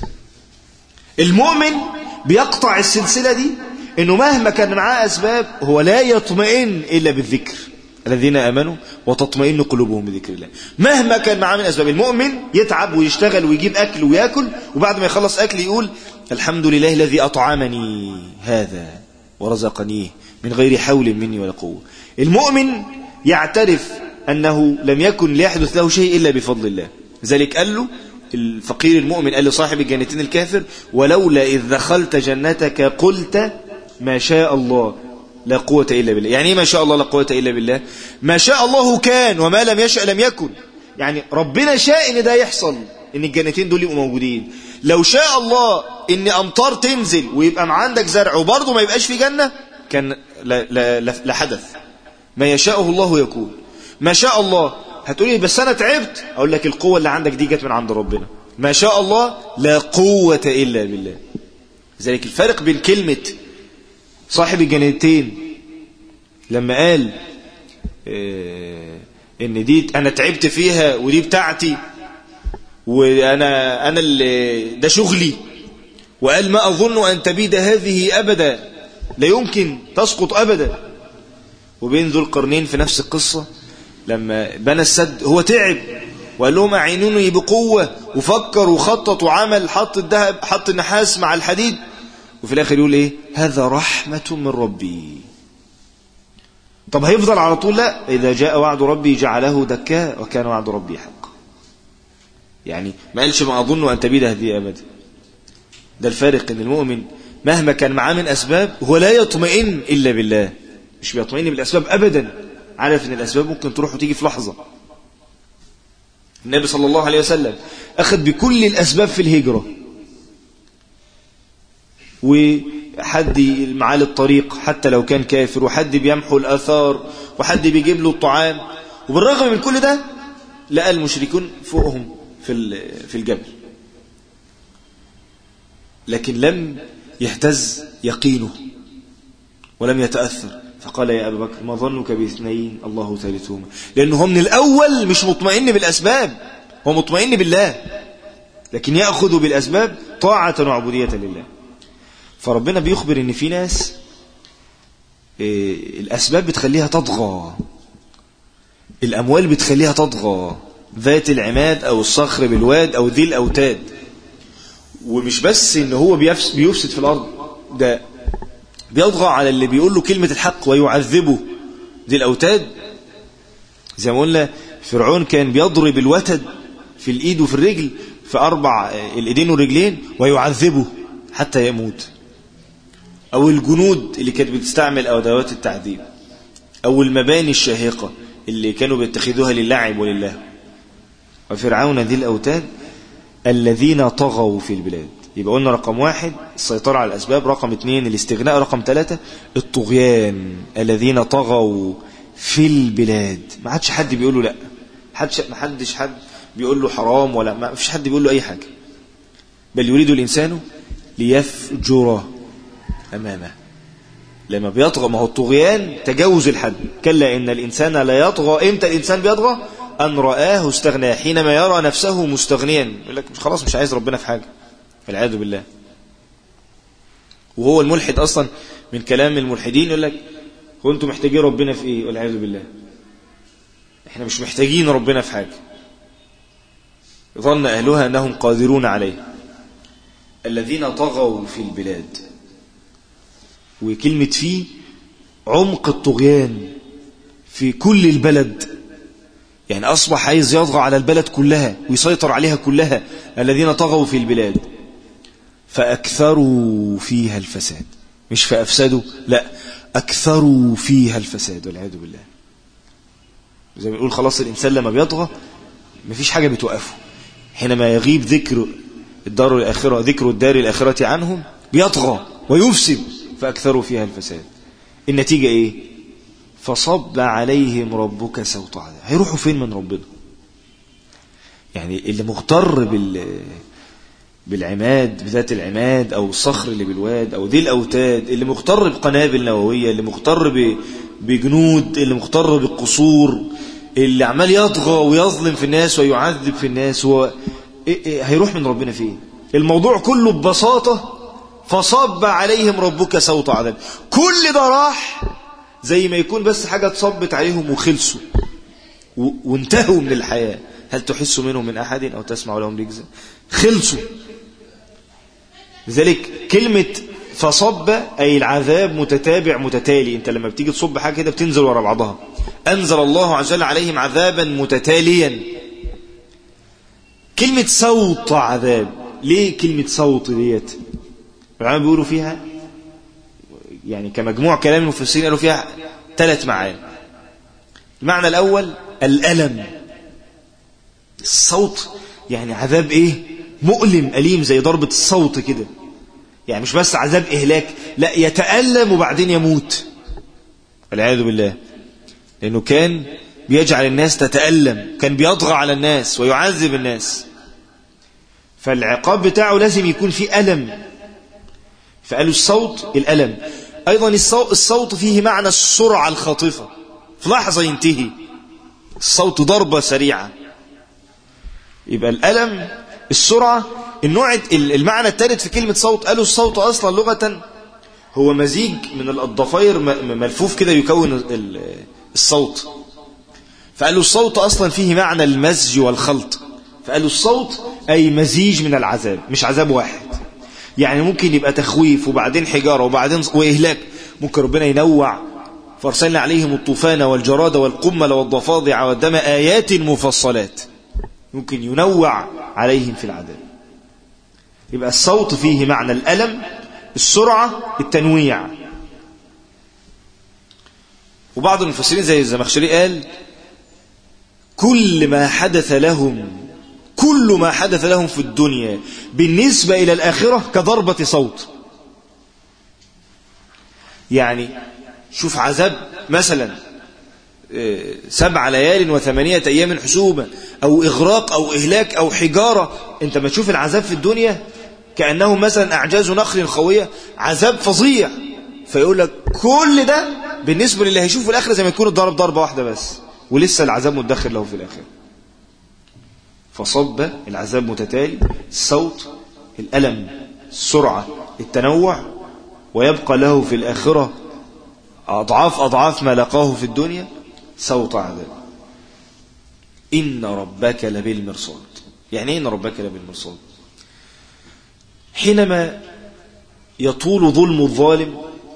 المؤمن بيقطع السلسلة دي انه مهما كان معاه اسباب هو لا يطمئن الا بالذكر الذين امنوا وتطمئن قلوبهم بذكر الله مهما كان معاه من اسباب المؤمن يتعب ويشتغل ويجيب اكل وياكل وبعد ما يخلص اكل يقول الحمد لله الذي اطعمني هذا ورزقنيه من غير حول مني ولا قوه المؤمن يعترف انه لم يكن ليحدث له شيء الا بفضل الله ذلك قال له الفقير المؤمن قال لصاحب الجنتين الكافر ولولا إذ دخلت جنتك قلت ما شاء الله لا قوة إلا بالله يعني ما شاء الله لا قوة إلا بالله ما شاء الله كان وما لم يشأ لم يكن يعني ربنا شاء إن ده يحصل إن الجنتين دول يبقوا موجودين لو شاء الله إن أمطار تنزل ويبقى ما عندك زرع وبرضه ما يبقاش في جنة كان لا, لا, لا, لا حدث ما يشاءه الله يكون ما شاء الله هتقولي بس أنا تعبت أقول لك القوة اللي عندك دي جت من عند ربنا ما شاء الله لا قوة إلا بالله ذلك الفرق بين كلمة صاحب الجنتين لما قال إيه ان دي انا تعبت فيها ودي بتاعتي وانا انا اللي ده شغلي وقال ما اظن ان تبيد هذه ابدا لا يمكن تسقط ابدا وبين ذو القرنين في نفس القصة لما بنى السد هو تعب وقال لهم اعينوني بقوة وفكر وخطط وعمل حط الذهب حط النحاس مع الحديد وفي الاخر يقول ايه هذا رحمة من ربي طب هيفضل على طول لا اذا جاء وعد ربي جعله دكاء وكان وعد ربي حق يعني ما قالش ما اظن ان تبيد هذه ابدا ده الفارق ان المؤمن مهما كان معاه من اسباب هو لا يطمئن الا بالله مش بيطمئن بالاسباب ابدا عارف ان الاسباب ممكن تروح وتيجي في لحظه النبي صلى الله عليه وسلم أخذ بكل الأسباب في الهجرة وحد معاه الطريق حتى لو كان كافر وحد بيمحو الآثار وحد بيجيب له الطعام وبالرغم من كل ده لقى المشركون فوقهم في في الجبل لكن لم يهتز يقينه ولم يتأثر فقال يا أبا بكر ما ظنك باثنين الله ثالثهما لأنه هو من الأول مش مطمئن بالأسباب هو مطمئن بالله لكن يأخذ بالأسباب طاعة وعبودية لله فربنا بيخبر ان في ناس الأسباب بتخليها تطغى الأموال بتخليها تطغى ذات العماد أو الصخر بالواد أو ذي الأوتاد ومش بس ان هو بيفسد في الأرض ده بيطغى على اللي بيقول له كلمة الحق ويعذبه ذي الأوتاد زي ما قلنا فرعون كان بيضرب الوتد في الإيد وفي الرجل في أربع الإيدين والرجلين ويعذبه حتى يموت أو الجنود اللي كانت بتستعمل أدوات التعذيب أو المباني الشاهقة اللي كانوا بيتخذوها للعب ولله وفرعون ذي الأوتاد الذين طغوا في البلاد يبقى قلنا رقم واحد السيطرة على الأسباب رقم اثنين الاستغناء رقم ثلاثة الطغيان الذين طغوا في البلاد ما عادش حد بيقول له لا حدش ما حدش حد بيقول له حرام ولا ما فيش حد بيقول له أي حاجة بل يريد الإنسان ليفجر أمامه لما بيطغى ما هو الطغيان تجاوز الحد كلا إن الإنسان لا يطغى إمتى الإنسان بيطغى أن رآه استغنى حينما يرى نفسه مستغنيا يقول لك خلاص مش عايز ربنا في حاجة والعياذ بالله وهو الملحد أصلا من كلام الملحدين يقول لك هو أنتم محتاجين ربنا في إيه والعياذ بالله إحنا مش محتاجين ربنا في حاجة ظن أهلها أنهم قادرون عليه الذين طغوا في البلاد وكلمة فيه عمق الطغيان في كل البلد يعني أصبح عايز يطغى على البلد كلها ويسيطر عليها كلها الذين طغوا في البلاد فأكثروا فيها الفساد مش فأفسدوا لا أكثروا فيها الفساد والعياذ بالله زي ما بنقول خلاص الإنسان لما بيطغى مفيش حاجة بتوقفه حينما يغيب ذكر الدار الآخرة ذكر الدار الآخرة عنهم بيطغى ويفسد فأكثروا فيها الفساد النتيجة إيه فصب عليهم ربك سوط عذاب هيروحوا فين من ربنا يعني اللي مغتر بال بالعماد بذات العماد أو الصخر اللي بالواد أو ذي الأوتاد اللي مغتر بقنابل نووية اللي مغتر ب... بجنود اللي مغتر بالقصور اللي عمال يطغى ويظلم في الناس ويعذب في الناس هو إيه إيه هيروح من ربنا فين الموضوع كله ببساطة فصب عليهم ربك سوط عذاب كل ده راح زي ما يكون بس حاجة تصبت عليهم وخلصوا و... وانتهوا من الحياة هل تحس منهم من أحد أو تسمع لهم رجزة خلصوا لذلك كلمة فصب أي العذاب متتابع متتالي أنت لما بتيجي تصب حاجة كده بتنزل ورا بعضها أنزل الله عز وجل عليهم عذابا متتاليا كلمة صوت عذاب ليه كلمة صوت ديت العلماء بيقولوا فيها يعني كمجموع كلام المفسرين قالوا فيها ثلاث معاني المعنى الأول الألم الصوت يعني عذاب إيه مؤلم أليم زي ضربة الصوت كده يعني مش بس عذاب إهلاك لا يتألم وبعدين يموت والعياذ بالله لأنه كان بيجعل الناس تتألم كان بيطغى على الناس ويعذب الناس فالعقاب بتاعه لازم يكون فيه ألم فقالوا الصوت الألم أيضا الصوت فيه معنى السرعة الخاطفة في لحظة ينتهي الصوت ضربة سريعة يبقى الألم السرعة النوع المعنى الثالث في كلمة صوت قالوا الصوت أصلا لغة هو مزيج من الضفاير ملفوف كده يكون الصوت فقالوا الصوت أصلا فيه معنى المزج والخلط فقالوا الصوت أي مزيج من العذاب مش عذاب واحد يعني ممكن يبقى تخويف وبعدين حجارة وبعدين وإهلاك ممكن ربنا ينوع فارسلنا عليهم الطوفان والجراد والقمل والضفادع والدم آيات مفصلات ممكن ينوع عليهم في العذاب يبقى الصوت فيه معنى الألم السرعة التنويع وبعض المفسرين زي الزمخشري قال كل ما حدث لهم كل ما حدث لهم في الدنيا بالنسبة إلى الآخرة كضربة صوت يعني شوف عذاب مثلا سبع ليال وثمانية أيام حسوبا أو إغراق أو إهلاك أو حجارة أنت ما تشوف العذاب في الدنيا كأنه مثلا أعجاز نخل خوية عذاب فظيع فيقول لك كل ده بالنسبة للي هيشوف في الآخرة زي ما يكون الضرب ضربة واحدة بس ولسه العذاب مدخر له في الآخرة فصب العذاب متتالي الصوت الألم السرعة التنوع ويبقى له في الآخرة أضعاف أضعاف ما لقاه في الدنيا صوت عذاب إن ربك لبالمرصاد يعني إيه إن ربك لبالمرصاد حينما يطول ظلم الظالم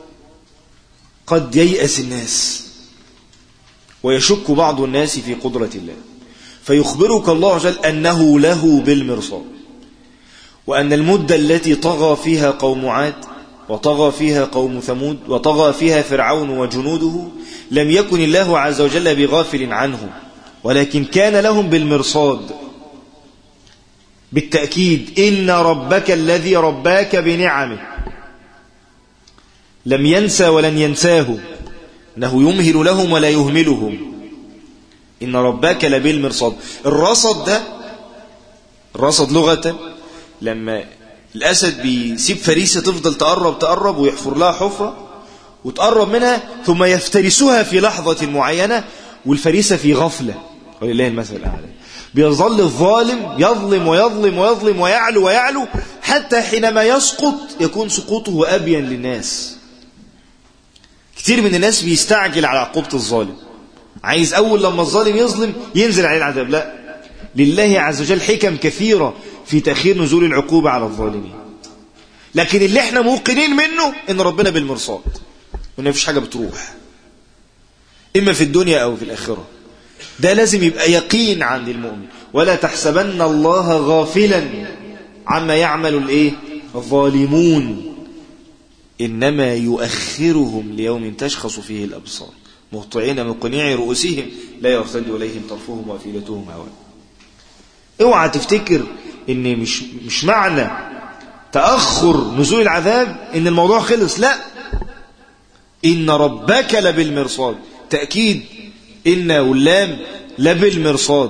قد ييأس الناس ويشك بعض الناس في قدرة الله فيخبرك الله عز وجل أنه له بالمرصاد وأن المدة التي طغى فيها قوم عاد وطغى فيها قوم ثمود وطغى فيها فرعون وجنوده لم يكن الله عز وجل بغافل عنه ولكن كان لهم بالمرصاد بالتأكيد إن ربك الذي رباك بنعمه لم ينسى ولن ينساه أنه يمهل لهم ولا يهملهم إن ربك لبالمرصاد الرصد ده الرصد لغة لما الأسد بيسيب فريسة تفضل تقرب تقرب ويحفر لها حفرة وتقرب منها ثم يفترسها في لحظة معينة والفريسة في غفلة ولله المثل الأعلى بيظل الظالم يظلم ويظلم ويظلم ويعلو ويعلو حتى حينما يسقط يكون سقوطه أبين للناس كتير من الناس بيستعجل على عقوبة الظالم عايز أول لما الظالم يظلم ينزل عليه العذاب لا لله عز وجل حكم كثيرة في تأخير نزول العقوبة على الظالمين لكن اللي احنا موقنين منه ان ربنا بالمرصاد وان مفيش حاجة بتروح اما في الدنيا او في الاخرة ده لازم يبقى يقين عند المؤمن ولا تحسبن الله غافلا عما يعمل الايه ظالمون إنما يؤخرهم ليوم تشخص فيه الأبصار مهطعين مقنعي رؤوسهم لا يرتد إليهم طرفهم وأفئدتهم هواء اوعى تفتكر ان مش مش معنى تأخر نزول العذاب ان الموضوع خلص لا إن ربك لبالمرصاد تأكيد إن واللام لبالمرصاد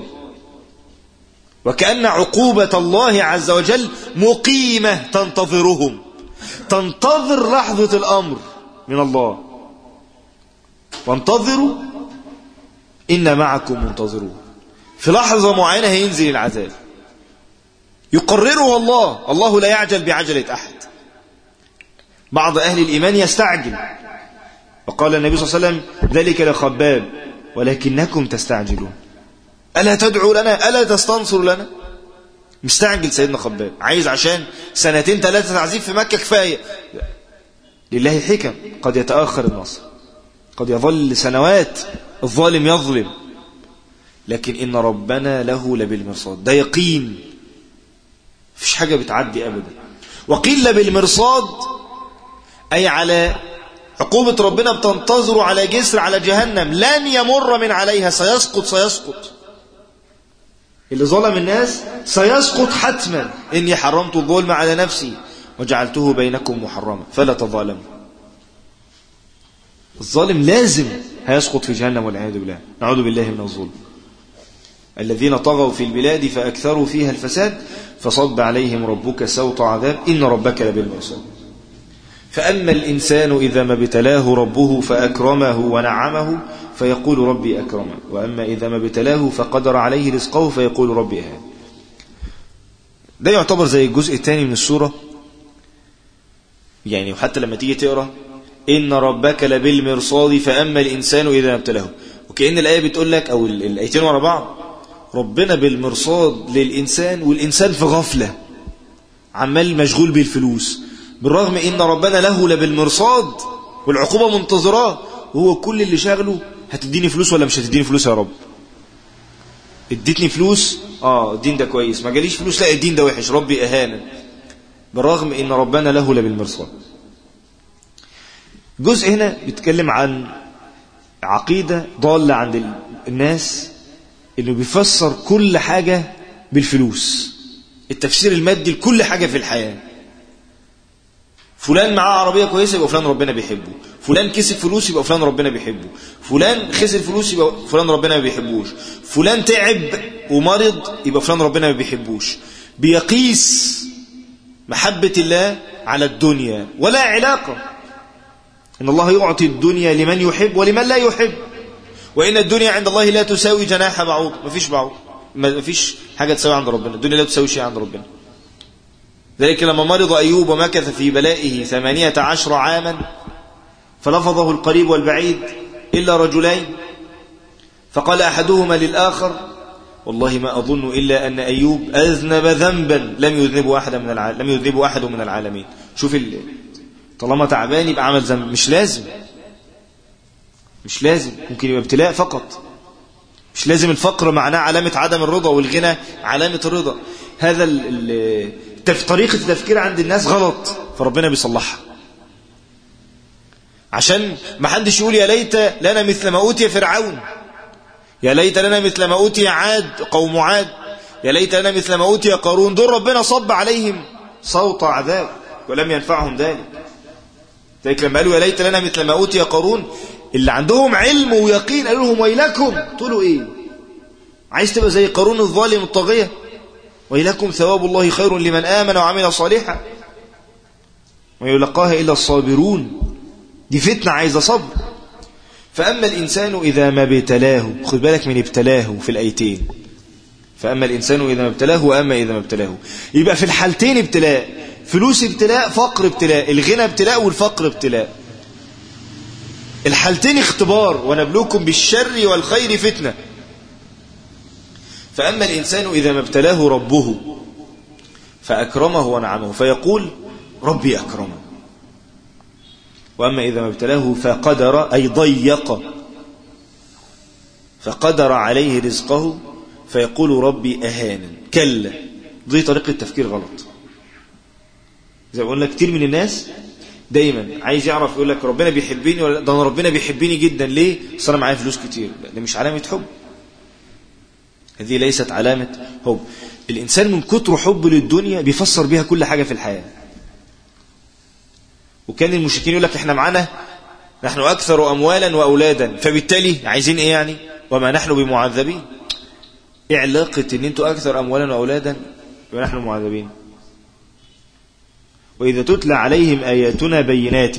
وكأن عقوبة الله عز وجل مقيمة تنتظرهم تنتظر لحظة الأمر من الله وانتظروا إن معكم منتظرون في لحظة معينة هينزل العذاب يقرره الله الله لا يعجل بعجلة أحد بعض أهل الإيمان يستعجل وقال النبي صلى الله عليه وسلم ذلك لخباب ولكنكم تستعجلون ألا تدعو لنا ألا تستنصر لنا مستعجل سيدنا خباب عايز عشان سنتين ثلاثة تعذيب في مكة كفاية لله حكم قد يتأخر النصر قد يظل سنوات الظالم يظلم لكن إن ربنا له لبالمرصاد ده يقين مفيش حاجة بتعدي أبدا وقيل بالمرصاد أي على عقوبة ربنا بتنتظر على جسر على جهنم لن يمر من عليها سيسقط سيسقط اللي ظلم الناس سيسقط حتما إني حرمت الظلم على نفسي وجعلته بينكم محرما فلا تظالموا الظالم لازم هيسقط في جهنم والعياذ بالله نعوذ بالله من الظلم الذين طغوا في البلاد فأكثروا فيها الفساد فصب عليهم ربك سوط عذاب إن ربك لبالمرصاد فأما الإنسان إذا ما ابتلاه ربه فأكرمه ونعمه فيقول ربي أكرمه وأما إذا ما ابتلاه فقدر عليه رزقه فيقول ربي أهان ده يعتبر زي الجزء الثاني من السورة يعني وحتى لما تيجي تقرأ إن ربك لبالمرصاد فأما الإنسان إذا ما ابتلاه وكأن الآية بتقول لك أو الآيتين ورا بعض ربنا بالمرصاد للإنسان والإنسان في غفلة عمال مشغول بالفلوس بالرغم إن ربنا له لبالمرصاد والعقوبة منتظراه وهو كل اللي شاغله هتديني فلوس ولا مش هتديني فلوس يا رب اديتني فلوس اه الدين ده كويس ما جاليش فلوس لا الدين ده وحش ربي اهانا بالرغم ان ربنا له لبالمرصاد جزء هنا بيتكلم عن عقيدة ضالة عند الناس انه بيفسر كل حاجة بالفلوس التفسير المادي لكل حاجة في الحياة فلان معاه عربية كويسة يبقى فلان ربنا بيحبه فلان كسب فلوس يبقى فلان ربنا بيحبه فلان خسر فلوس يبقى فلان ربنا ما بيحبوش فلان تعب ومرض يبقى فلان ربنا ما بيحبوش بيقيس محبة الله على الدنيا ولا علاقة إن الله يعطي الدنيا لمن يحب ولمن لا يحب وإن الدنيا عند الله لا تساوي جناح بعوض ما فيش بعوض ما فيش حاجة تساوي عند ربنا الدنيا لا تساوي شيء عند ربنا ذلك لما مرض أيوب ومكث في بلائه ثمانية عشر عاما فلفظه القريب والبعيد إلا رجلين فقال أحدهما للآخر والله ما أظن إلا أن أيوب أذنب ذنبا لم يذنبه أحد من العالم لم يذنبه أحد من العالمين شوف ال... طالما تعبان يبقى عمل ذنب مش لازم مش لازم ممكن يبقى ابتلاء فقط مش لازم الفقر معناه علامة عدم الرضا والغنى علامة الرضا هذا ال... ال... طريقة التفكير عند الناس غلط فربنا بيصلحها عشان ما حدش يقول يا ليت لنا مثل ما أوتي فرعون يا ليت لنا مثل ما أوتي عاد قوم عاد يا ليت لنا مثل ما أوتي قارون دول ربنا صب عليهم صوت عذاب ولم ينفعهم ذلك ذلك لما قالوا يا ليت لنا مثل ما أوتي قارون اللي عندهم علم ويقين قالوا لهم ويلكم تقولوا ايه عايز تبقى زي قارون الظالم الطاغية ويلكم ثواب الله خير لمن آمن وعمل صالحا ويلقاها إلا الصابرون دي فتنة عايزة صبر فأما الإنسان إذا ما ابتلاه خد بالك من ابتلاه في الأيتين فأما الإنسان إذا ما ابتلاه وأما إذا ما ابتلاه يبقى في الحالتين ابتلاء فلوس ابتلاء فقر ابتلاء الغنى ابتلاء والفقر ابتلاء الحالتين اختبار ونبلوكم بالشر والخير فتنة فأما الإنسان إذا ما ابتلاه ربه فأكرمه ونعمه فيقول ربي أكرمه وأما إذا ما ابتلاه فقدر أي ضيق فقدر عليه رزقه فيقول ربي أهانا كلا دي طريقة تفكير غلط زي ما قلنا كتير من الناس دايما عايز يعرف يقول لك ربنا بيحبني ولا ده انا ربنا بيحبني جدا ليه اصل انا معايا فلوس كتير لا ده مش علامه حب هذه ليست علامه حب الانسان من كتر حبه للدنيا بيفسر بيها كل حاجه في الحياه وكان المشركين يقول لك احنا معانا نحن اكثر اموالا واولادا فبالتالي عايزين ايه يعني وما نحن بمعذبين ايه علاقه ان انتوا اكثر اموالا واولادا ونحن معذبين وإذا تتلى عليهم آياتنا بينات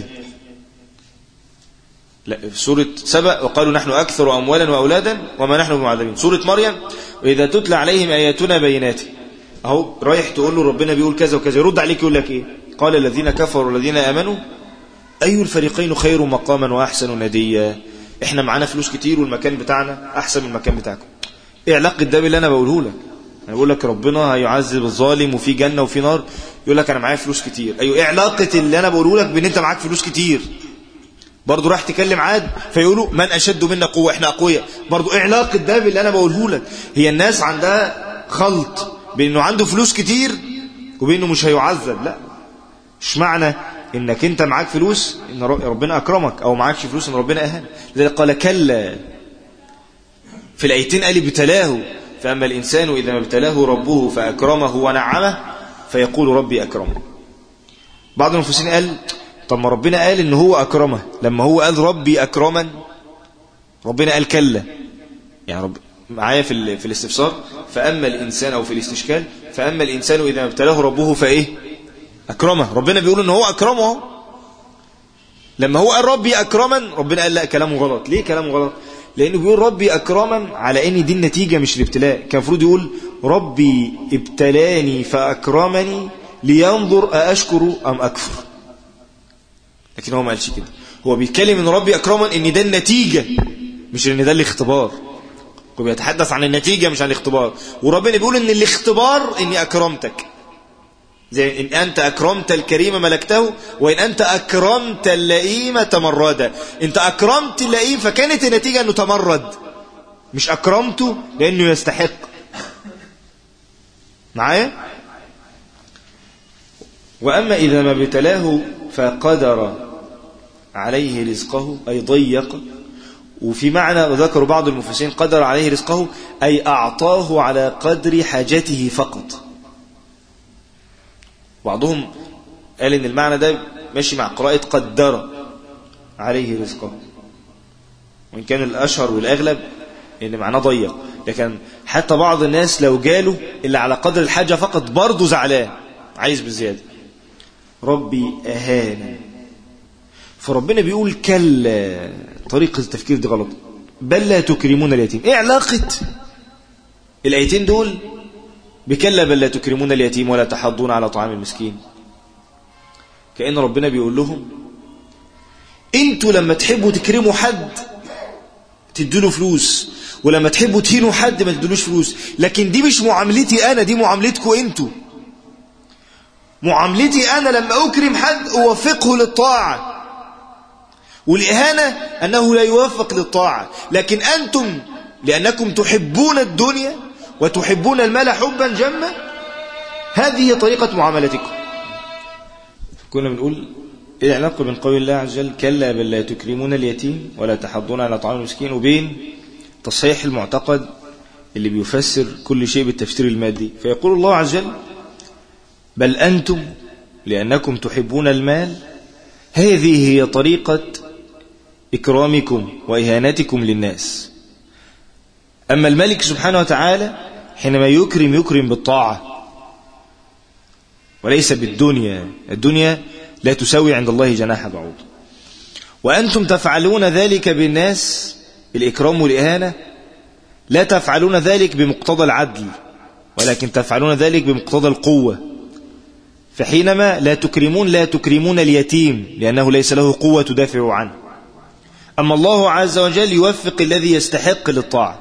لا في سورة سبأ وقالوا نحن أكثر أموالا وأولادا وما نحن بمعذبين سورة مريم وإذا تتلى عليهم آياتنا بينات أهو رايح تقول له ربنا بيقول كذا وكذا يرد عليك يقول لك إيه قال الذين كفروا والذين آمنوا أي الفريقين خير مقاما وأحسن نديا إحنا معانا فلوس كتير والمكان بتاعنا أحسن من المكان بتاعكم إيه علاقة ده باللي أنا بقوله لك أنا بقول لك ربنا هيعذب الظالم وفي جنة وفي نار يقول لك أنا معايا فلوس كتير أيوة إيه علاقة اللي أنا بقوله لك بأن أنت معاك فلوس كتير برضه راح تكلم عاد فيقولوا من أشد منا قوة إحنا أقوياء برضه إيه علاقة ده باللي أنا بقوله لك هي الناس عندها خلط بأنه عنده فلوس كتير وبأنه مش هيعذب لا مش معنى انك انت معاك فلوس ان ربنا اكرمك او معاكش فلوس ان ربنا اهان لذلك قال كلا في الايتين قال ابتلاه فاما الانسان اذا ما ابتلاه ربه فاكرمه ونعمه فيقول ربي اكرمه بعض المفسرين قال طب ما ربنا قال ان هو اكرمه لما هو قال ربي اكرما ربنا قال كلا يعني رب معايا في في الاستفسار فاما الانسان او في الاستشكال فاما الانسان اذا ما ابتلاه ربه فايه أكرمه ربنا بيقول إن هو أكرمه لما هو قال ربي أكرما ربنا قال لا كلامه غلط ليه كلامه غلط لأنه بيقول ربي أكرما على إن دي النتيجة مش الابتلاء كان المفروض يقول ربي ابتلاني فأكرمني لينظر أأشكر أم أكفر لكن هو ما قالش كده هو بيتكلم إن ربي أكرما إن ده النتيجة مش إن ده الاختبار هو بيتحدث عن النتيجة مش عن الاختبار وربنا بيقول إن الاختبار إني أكرمتك زي إن أنت أكرمت الكريم ملكته وإن أنت أكرمت اللئيم تمردا أنت أكرمت اللئيم فكانت النتيجة أنه تمرد مش أكرمته لأنه يستحق معايا وأما إذا ما ابتلاه فقدر عليه رزقه أي ضيق وفي معنى ذكر بعض المفسرين قدر عليه رزقه أي أعطاه على قدر حاجته فقط بعضهم قال ان المعنى ده ماشي مع قراءة قدر عليه رزقه وإن كان الأشهر والأغلب إن معناه ضيق لكن حتى بعض الناس لو جاله اللي على قدر الحاجة فقط برضه زعلان عايز بالزيادة ربي أهانا فربنا بيقول كلا طريقة التفكير دي غلط بل لا تكرمون اليتيم ايه علاقة الآيتين دول بكلا بل لا تكرمون اليتيم ولا تحضون على طعام المسكين كأن ربنا بيقول لهم انتوا لما تحبوا تكرموا حد تديله فلوس ولما تحبوا تهينوا حد ما تدلوش فلوس لكن دي مش معاملتي أنا دي معاملتكم انتوا معاملتي أنا لما أكرم حد أوفقه للطاعة والإهانة أنه لا يوفق للطاعة لكن أنتم لأنكم تحبون الدنيا وتحبون المال حبا جما هذه طريقة معاملتكم كنا بنقول ايه العلاقة بين قول الله عز وجل كلا بل لا تكرمون اليتيم ولا تحضون على طعام المسكين وبين تصحيح المعتقد اللي بيفسر كل شيء بالتفسير المادي فيقول الله عز وجل بل أنتم لأنكم تحبون المال هذه هي طريقة إكرامكم وإهانتكم للناس أما الملك سبحانه وتعالى حينما يكرم يكرم بالطاعة وليس بالدنيا الدنيا لا تساوي عند الله جناح بعوض وأنتم تفعلون ذلك بالناس الإكرام والإهانة لا تفعلون ذلك بمقتضى العدل ولكن تفعلون ذلك بمقتضى القوة فحينما لا تكرمون لا تكرمون اليتيم لأنه ليس له قوة تدافع عنه أما الله عز وجل يوفق الذي يستحق للطاعة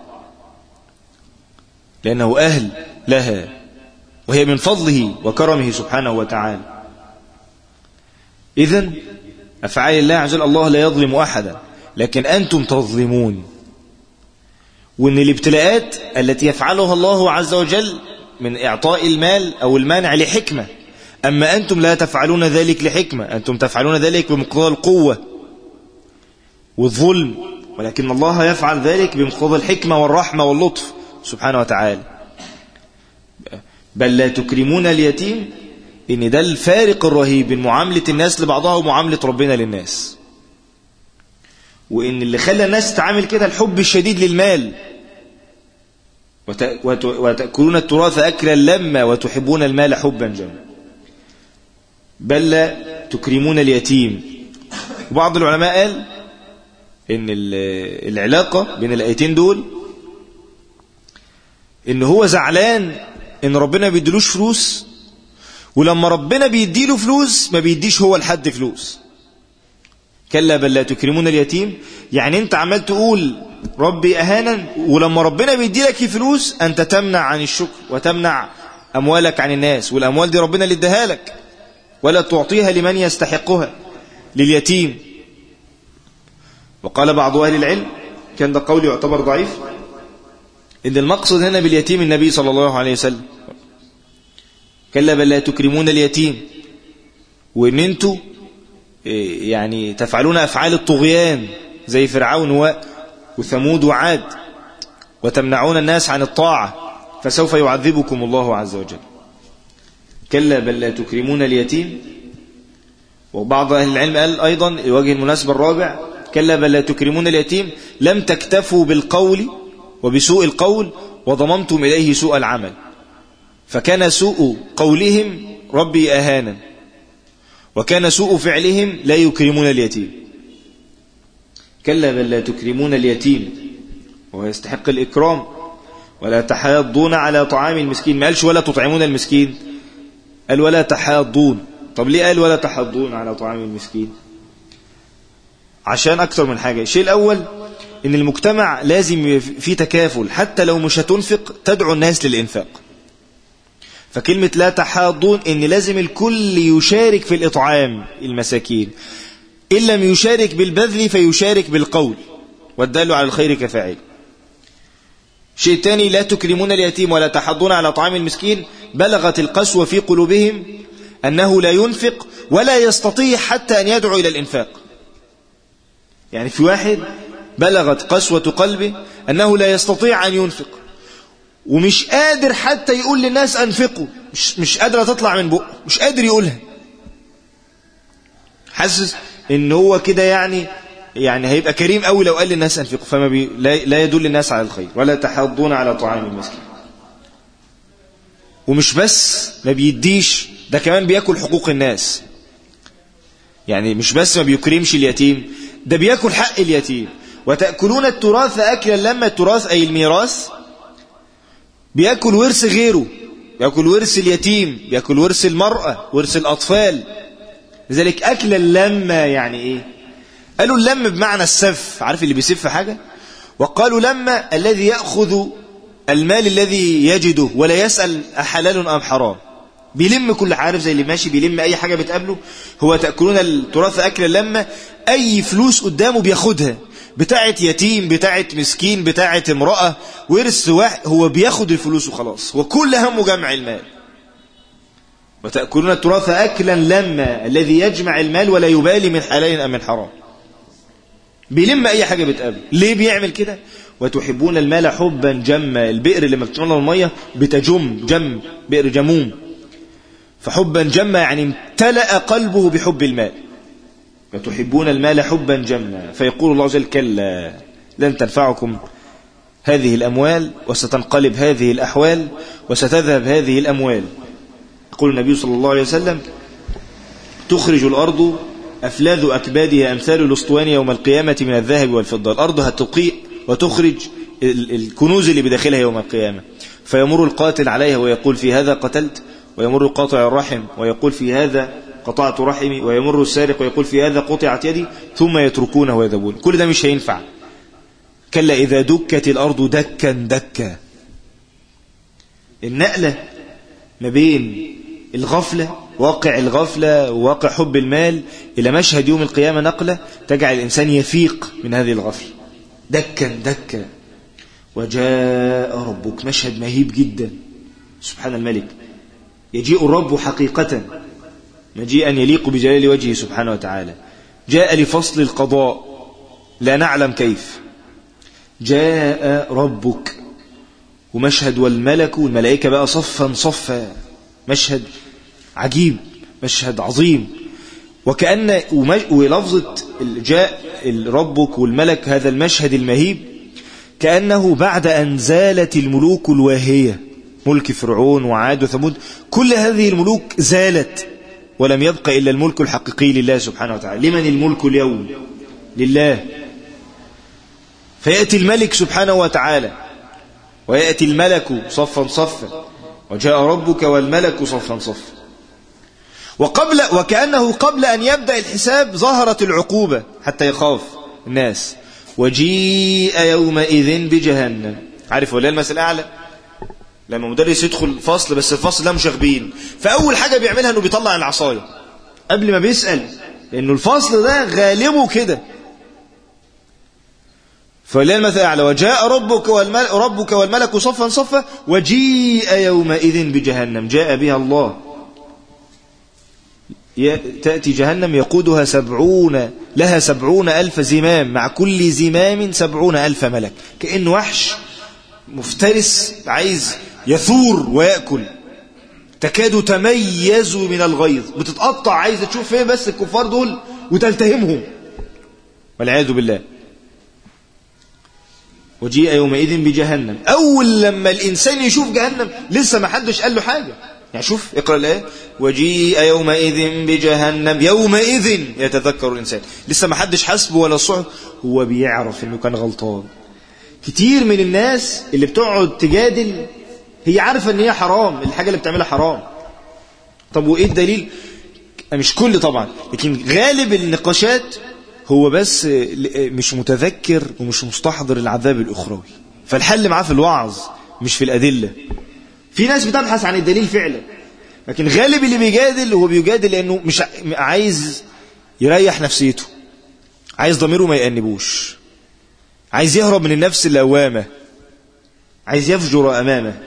لأنه أهل لها وهي من فضله وكرمه سبحانه وتعالى إذن أفعال الله عز وجل الله لا يظلم أحدا لكن أنتم تظلمون وأن الابتلاءات التي يفعلها الله عز وجل من إعطاء المال أو المانع لحكمة أما أنتم لا تفعلون ذلك لحكمة أنتم تفعلون ذلك بمقتضى القوة والظلم ولكن الله يفعل ذلك بمقتضى الحكمة والرحمة واللطف سبحانه وتعالى بل لا تكرمون اليتيم إن ده الفارق الرهيب بين معاملة الناس لبعضها ومعاملة ربنا للناس وإن اللي خلى الناس تتعامل كده الحب الشديد للمال وتأكلون التراث أكلا لما وتحبون المال حبا جما بل لا تكرمون اليتيم وبعض العلماء قال ان العلاقة بين الآيتين دول ان هو زعلان ان ربنا بيديلوش فلوس ولما ربنا بيديله فلوس ما بيديش هو لحد فلوس كلا بل لا تكرمون اليتيم يعني انت عمال تقول ربي اهانا ولما ربنا بيدي لك فلوس انت تمنع عن الشكر وتمنع اموالك عن الناس والاموال دي ربنا اللي اداها لك ولا تعطيها لمن يستحقها لليتيم وقال بعض اهل العلم كان ده قول يعتبر ضعيف ان المقصد هنا باليتيم النبي صلى الله عليه وسلم كلا بل لا تكرمون اليتيم وان انتوا يعني تفعلون افعال الطغيان زي فرعون وثمود وعاد وتمنعون الناس عن الطاعة فسوف يعذبكم الله عز وجل كلا بل لا تكرمون اليتيم وبعض أهل العلم قال أيضا الوجه المناسبة الرابع كلا بل لا تكرمون اليتيم لم تكتفوا بالقول وبسوء القول وضممتم إليه سوء العمل فكان سوء قولهم ربي أهانا وكان سوء فعلهم لا يكرمون اليتيم كلا بل لا تكرمون اليتيم وهو يستحق الإكرام ولا تحاضون على طعام المسكين ما قالش ولا تطعمون المسكين قال ولا تحاضون طب ليه قال ولا تحاضون على طعام المسكين عشان أكثر من حاجة الشيء الأول إن المجتمع لازم في تكافل حتى لو مش هتنفق تدعو الناس للإنفاق فكلمة لا تحاضون إن لازم الكل يشارك في الإطعام المساكين إن لم يشارك بالبذل فيشارك بالقول والدال على الخير كفاعل شيء تاني لا تكرمون اليتيم ولا تحضون على طعام المسكين بلغت القسوة في قلوبهم أنه لا ينفق ولا يستطيع حتى أن يدعو إلى الإنفاق يعني في واحد بلغت قسوة قلبه أنه لا يستطيع أن ينفق ومش قادر حتى يقول للناس أنفقوا مش, مش قادرة تطلع من بقه مش قادر يقولها حاسس ان هو كده يعني يعني هيبقى كريم قوي لو قال للناس انفقوا فما بي لا, لا يدل الناس على الخير ولا تحضون على طعام المسكين ومش بس ما بيديش ده كمان بياكل حقوق الناس يعني مش بس ما بيكرمش اليتيم ده بياكل حق اليتيم وتأكلون التراث أكلا لما التراث أي الميراث بياكل ورث غيره بياكل ورث اليتيم بياكل ورث المرأة ورث الأطفال لذلك أكل اللمة يعني إيه قالوا اللم بمعنى السف عارف اللي بيسف حاجة وقالوا لما الذي يأخذ المال الذي يجده ولا يسأل أحلال أم حرام بيلم كل عارف زي اللي ماشي بيلم أي حاجة بتقابله هو تأكلون التراث أكل لما أي فلوس قدامه بياخدها بتاعت يتيم بتاعت مسكين بتاعت امرأة ورث واحد هو بياخد الفلوس وخلاص وكل همه جمع المال وتأكلون التراث أكلا لما الذي يجمع المال ولا يبالي من حلال أم من حرام بيلم أي حاجة بتقابله ليه بيعمل كده وتحبون المال حبا جما البئر اللي مبتمنى المية بتجم جم بئر جموم فحبا جما يعني امتلأ قلبه بحب المال وتحبون المال حبا جما فيقول الله عز وجل كلا لن تنفعكم هذه الأموال وستنقلب هذه الأحوال وستذهب هذه الأموال يقول النبي صلى الله عليه وسلم تخرج الأرض أفلاذ أكبادها أمثال الأسطوان يوم القيامة من الذهب والفضة الأرض هتقيء وتخرج الكنوز اللي بداخلها يوم القيامة فيمر القاتل عليها ويقول في هذا قتلت ويمر قاطع الرحم ويقول في هذا قطعت رحمي ويمر السارق ويقول في هذا قطعت يدي ثم يتركونه ويذهبون كل ده مش هينفع كلا إذا دكت الأرض دكا دكا النقلة ما بين الغفلة واقع الغفلة وواقع حب المال إلى مشهد يوم القيامة نقلة تجعل الإنسان يفيق من هذه الغفلة دكا دكا وجاء ربك مشهد مهيب جدا سبحان الملك يجيء الرب حقيقة مجيئا يليق بجلال وجهه سبحانه وتعالى جاء لفصل القضاء لا نعلم كيف جاء ربك ومشهد والملك والملائكة بقى صفا صفا مشهد عجيب مشهد عظيم وكأن ولفظة جاء ربك والملك هذا المشهد المهيب كأنه بعد أن زالت الملوك الواهية ملك فرعون وعاد وثمود كل هذه الملوك زالت ولم يبق إلا الملك الحقيقي لله سبحانه وتعالى لمن الملك اليوم لله فيأتي الملك سبحانه وتعالى ويأتي الملك صفا صفا وجاء ربك والملك صفا صفا وقبل وكأنه قبل أن يبدأ الحساب ظهرت العقوبة حتى يخاف الناس وجيء يومئذ بجهنم عارف ولا المثل الأعلى لما مدرس يدخل فصل بس الفصل ده مشاغبين فأول حاجة بيعملها أنه بيطلع العصاية قبل ما بيسأل لأنه الفصل ده غالبه كده فلله المثل الأعلى وجاء ربك والملك, ربك والملك صفا صفا وجيء يومئذ بجهنم جاء بها الله تأتي جهنم يقودها سبعون لها سبعون ألف زمام مع كل زمام سبعون ألف ملك كأنه وحش مفترس عايز يثور ويأكل تكاد تميز من الغيظ بتتقطع عايزة تشوف فين بس الكفار دول وتلتهمهم والعياذ بالله وجيء يومئذ بجهنم أول لما الإنسان يشوف جهنم لسه ما حدش قال له حاجة يعني شوف اقرأ الآية وجيء يومئذ بجهنم يومئذ يتذكر الإنسان لسه ما حدش حسبه ولا صعب هو بيعرف انه كان غلطان كتير من الناس اللي بتقعد تجادل هي عارفة ان هي حرام الحاجة اللي بتعملها حرام طب وايه الدليل مش كل طبعا لكن غالب النقاشات هو بس مش متذكر ومش مستحضر العذاب الأخروي فالحل معاه في الوعظ مش في الأدلة في ناس بتبحث عن الدليل فعلا لكن غالب اللي بيجادل هو بيجادل لأنه مش عايز يريح نفسيته عايز ضميره ما يأنبوش عايز يهرب من النفس اللوامة عايز يفجر أمامه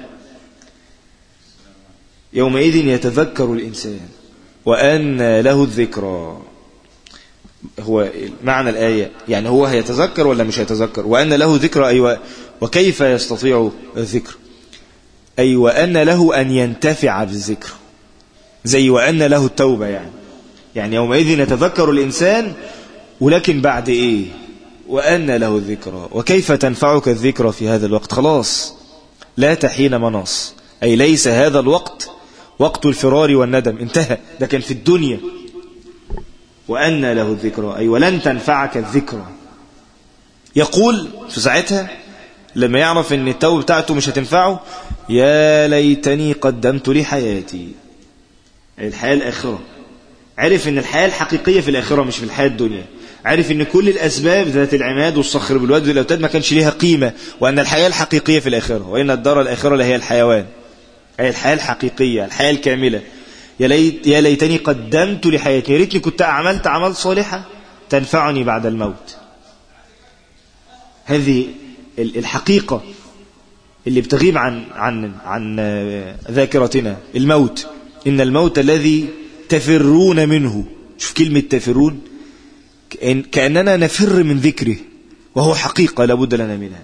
يومئذ يتذكر الإنسان وأن له الذكرى هو معنى الآية يعني هو هيتذكر ولا مش هيتذكر وأن له ذكرى أيوة وكيف يستطيع الذكر أي وأن له أن ينتفع بالذكر زي وأن له التوبة يعني يعني يومئذ يتذكر الإنسان ولكن بعد إيه وأن له الذكرى وكيف تنفعك الذكرى في هذا الوقت خلاص لا تحين مناص أي ليس هذا الوقت وقت الفرار والندم انتهى ده كان في الدنيا وأن له الذكرى أي ولن تنفعك الذكرى يقول في ساعتها لما يعرف ان التوبة بتاعته مش هتنفعه يا ليتني قدمت لحياتي الحياة الآخرة عرف ان الحياة الحقيقية في الآخرة مش في الحياة الدنيا عرف ان كل الأسباب ذات العماد والصخر بالواد والأوتاد ما كانش ليها قيمة وأن الحياة الحقيقية في الآخرة وإن الدار الآخرة لهي الحيوان أي الحياة الحقيقية الحياة الكاملة يا, ليت يا ليتني قدمت لحياتي يا ريتني كنت عملت أعمال صالحة تنفعني بعد الموت هذه الحقيقة اللي بتغيب عن عن عن ذاكرتنا الموت إن الموت الذي تفرون منه شوف كلمة تفرون كأننا نفر من ذكره وهو حقيقة لابد لنا منها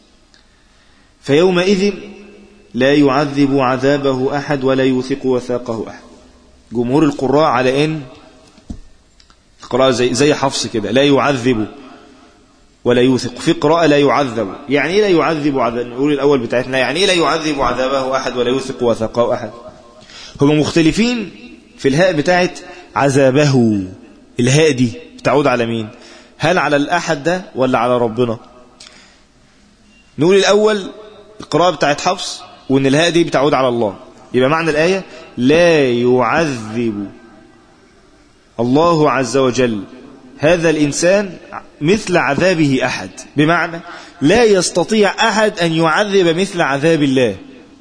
فيومئذ لا يعذب عذابه أحد ولا يوثق وثاقه أحد جمهور القراء على إن القراءة زي, زي حفص كده لا يعذب ولا يوثق في قراءة لا يعذب يعني إيه لا يعذب عذاب نقول الأول بتاعتنا يعني إيه لا يعذب عذابه أحد ولا يوثق وثاقه أحد هم مختلفين في الهاء بتاعت عذابه الهاء دي بتعود على مين هل على الأحد ده ولا على ربنا نقول الأول القراءة بتاعت حفص وإن الهاء دي بتعود على الله يبقى معنى الآية لا يعذب الله عز وجل هذا الإنسان مثل عذابه أحد بمعنى لا يستطيع أحد أن يعذب مثل عذاب الله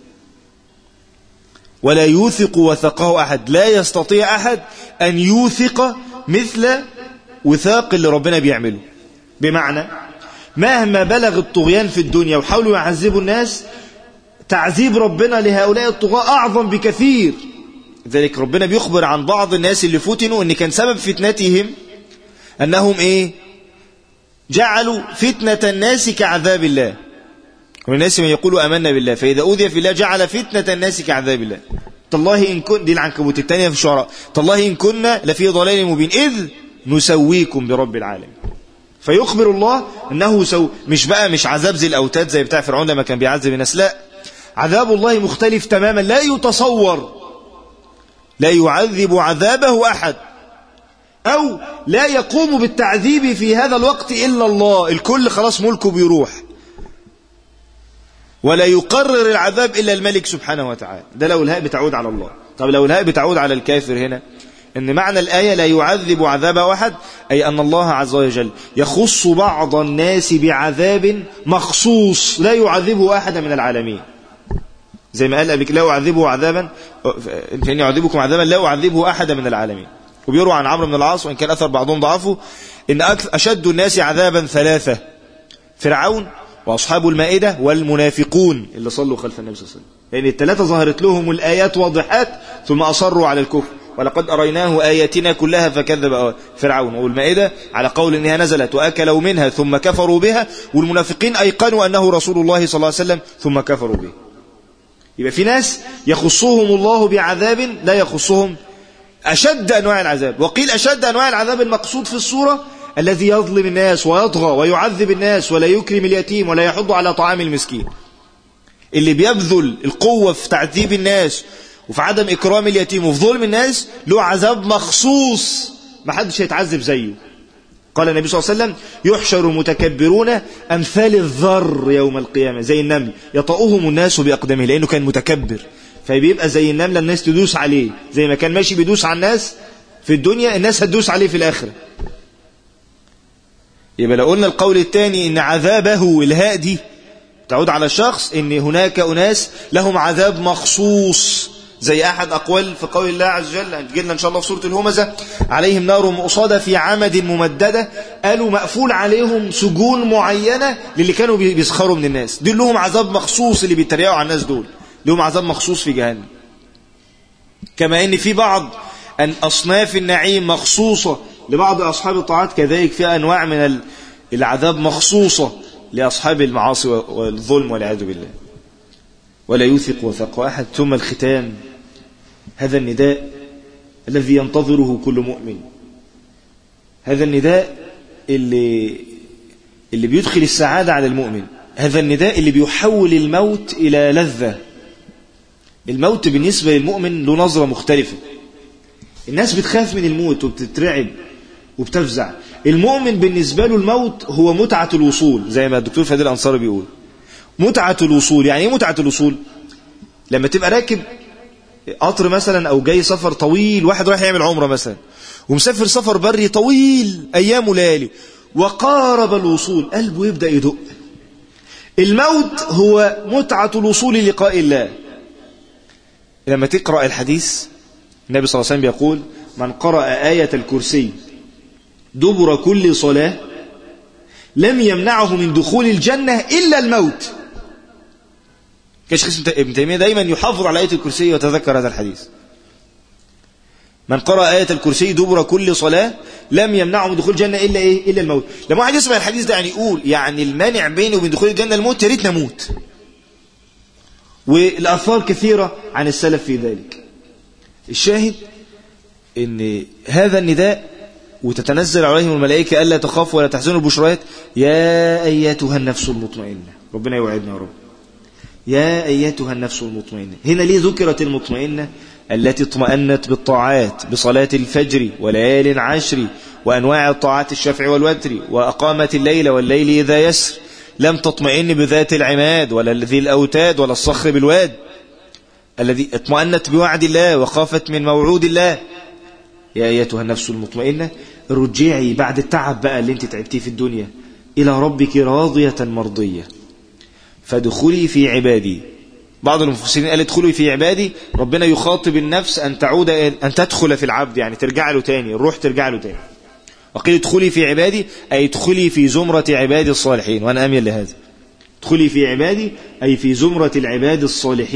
ولا يوثق وثقه أحد لا يستطيع أحد أن يوثق مثل وثاق اللي ربنا بيعمله بمعنى مهما بلغ الطغيان في الدنيا وحاولوا يعذبوا الناس تعذيب ربنا لهؤلاء الطغاة أعظم بكثير ذلك ربنا بيخبر عن بعض الناس اللي فتنوا ان كان سبب فتنتهم انهم ايه جعلوا فتنة الناس كعذاب الله والناس من يقولوا امنا بالله فاذا اوذي في الله جعل فتنة الناس كعذاب الله تالله ان كن دي العنكبوت الثانيه في الشعراء تالله ان كنا لفي ضلال مبين اذ نسويكم برب العالمين فيخبر الله انه سو مش بقى مش عذاب زي الاوتاد زي بتاع فرعون لما كان بيعذب الناس لا عذاب الله مختلف تماما لا يتصور لا يعذب عذابه احد او لا يقوم بالتعذيب في هذا الوقت الا الله الكل خلاص ملكه بيروح ولا يقرر العذاب الا الملك سبحانه وتعالى ده لو الهاء بتعود على الله طب لو الهاء بتعود على الكافر هنا ان معنى الآية لا يعذب عذاب أحد أي أن الله عز وجل يخص بعض الناس بعذاب مخصوص لا يعذبه أحد من العالمين زي ما قال قبل لا أعذبه عذابا فإني أعذبكم عذابا لا أعذبه أحد من العالمين وبيروى عن عمرو بن العاص وإن كان أثر بعضهم ضعفه إن أشد الناس عذابا ثلاثة فرعون وأصحاب المائدة والمنافقون اللي صلوا خلف النبي صلى الله عليه وسلم لأن الثلاثة ظهرت لهم الآيات واضحات ثم أصروا على الكفر ولقد أريناه آياتنا كلها فكذب فرعون والمائدة على قول إنها نزلت وأكلوا منها ثم كفروا بها والمنافقين أيقنوا أنه رسول الله صلى الله عليه وسلم ثم كفروا به يبقى في ناس يخصهم الله بعذاب لا يخصهم أشد أنواع العذاب وقيل أشد أنواع العذاب المقصود في الصورة الذي يظلم الناس ويطغى ويعذب الناس ولا يكرم اليتيم ولا يحض على طعام المسكين اللي بيبذل القوة في تعذيب الناس وفي عدم إكرام اليتيم وفي ظلم الناس له عذاب مخصوص ما حدش هيتعذب زيه قال النبي صلى الله عليه وسلم يحشر المتكبرون أمثال الذر يوم القيامة زي النمل يطأهم الناس بأقدامه لأنه كان متكبر فبيبقى زي النملة الناس تدوس عليه زي ما كان ماشي بيدوس على الناس في الدنيا الناس هتدوس عليه في الآخرة يبقى لو قلنا القول الثاني ان عذابه الهاء دي تعود على الشخص ان هناك اناس لهم عذاب مخصوص زي احد اقوال في قول الله عز وجل هنجيلنا ان شاء الله في سوره الهمزه عليهم نار مؤصده في عمد ممدده قالوا مقفول عليهم سجون معينه للي كانوا بيسخروا من الناس دول لهم عذاب مخصوص اللي بيتريقوا على الناس دول لهم عذاب مخصوص في جهنم كما ان في بعض أن أصناف النعيم مخصوصة لبعض أصحاب الطاعات كذلك في أنواع من العذاب مخصوصة لأصحاب المعاصي والظلم والعياذ بالله ولا يوثق وثق أحد ثم الختام هذا النداء الذي ينتظره كل مؤمن هذا النداء اللي اللي بيدخل السعادة على المؤمن هذا النداء اللي بيحول الموت إلى لذة الموت بالنسبة للمؤمن له نظرة مختلفة الناس بتخاف من الموت وبتترعب وبتفزع المؤمن بالنسبة له الموت هو متعة الوصول زي ما الدكتور فادي الأنصاري بيقول متعة الوصول يعني ايه متعة الوصول لما تبقى راكب قطر مثلا او جاي سفر طويل واحد رايح يعمل عمرة مثلا ومسافر سفر بري طويل ايام وليالي وقارب الوصول قلبه يبدأ يدق الموت هو متعة الوصول للقاء الله لما تقرأ الحديث النبي صلى الله عليه وسلم يقول من قرأ آية الكرسي دبر كل صلاة لم يمنعه من دخول الجنة إلا الموت كشخص ابن تيمية دايما يحافظ على آية الكرسي وتذكر هذا الحديث من قرأ آية الكرسي دبر كل صلاة لم يمنعه من دخول الجنة إلا إيه إلا الموت لما واحد يسمع الحديث ده يعني يقول يعني المانع بينه وبين دخول الجنة الموت يا ريت نموت والآثار كثيرة عن السلف في ذلك الشاهد ان هذا النداء وتتنزل عليهم الملائكة ألا تخافوا ولا تحزنوا البشريات يا أيتها النفس المطمئنة ربنا يوعدنا يا رب يا أيتها النفس المطمئنة هنا ليه ذكرت المطمئنة التي اطمأنت بالطاعات بصلاة الفجر وليال عشر وأنواع الطاعات الشفع والوتر وأقامت الليل والليل إذا يسر لم تطمئن بذات العماد ولا ذي الأوتاد ولا الصخر بالواد الذي اطمأنت بوعد الله وخافت من موعود الله يا أيتها النفس المطمئنة رجعي بعد التعب بقى اللي انت تعبتيه في الدنيا إلى ربك راضية مرضية فادخلي في عبادي بعض المفسرين قال ادخلي في عبادي ربنا يخاطب النفس أن تعود أن تدخل في العبد يعني ترجع له تاني الروح ترجع له تاني وقيل ادخلي في عبادي أي ادخلي في زمرة عبادي الصالحين وأنا أميل لهذا ادخلي في عبادي أي في زمرة العباد الصالحين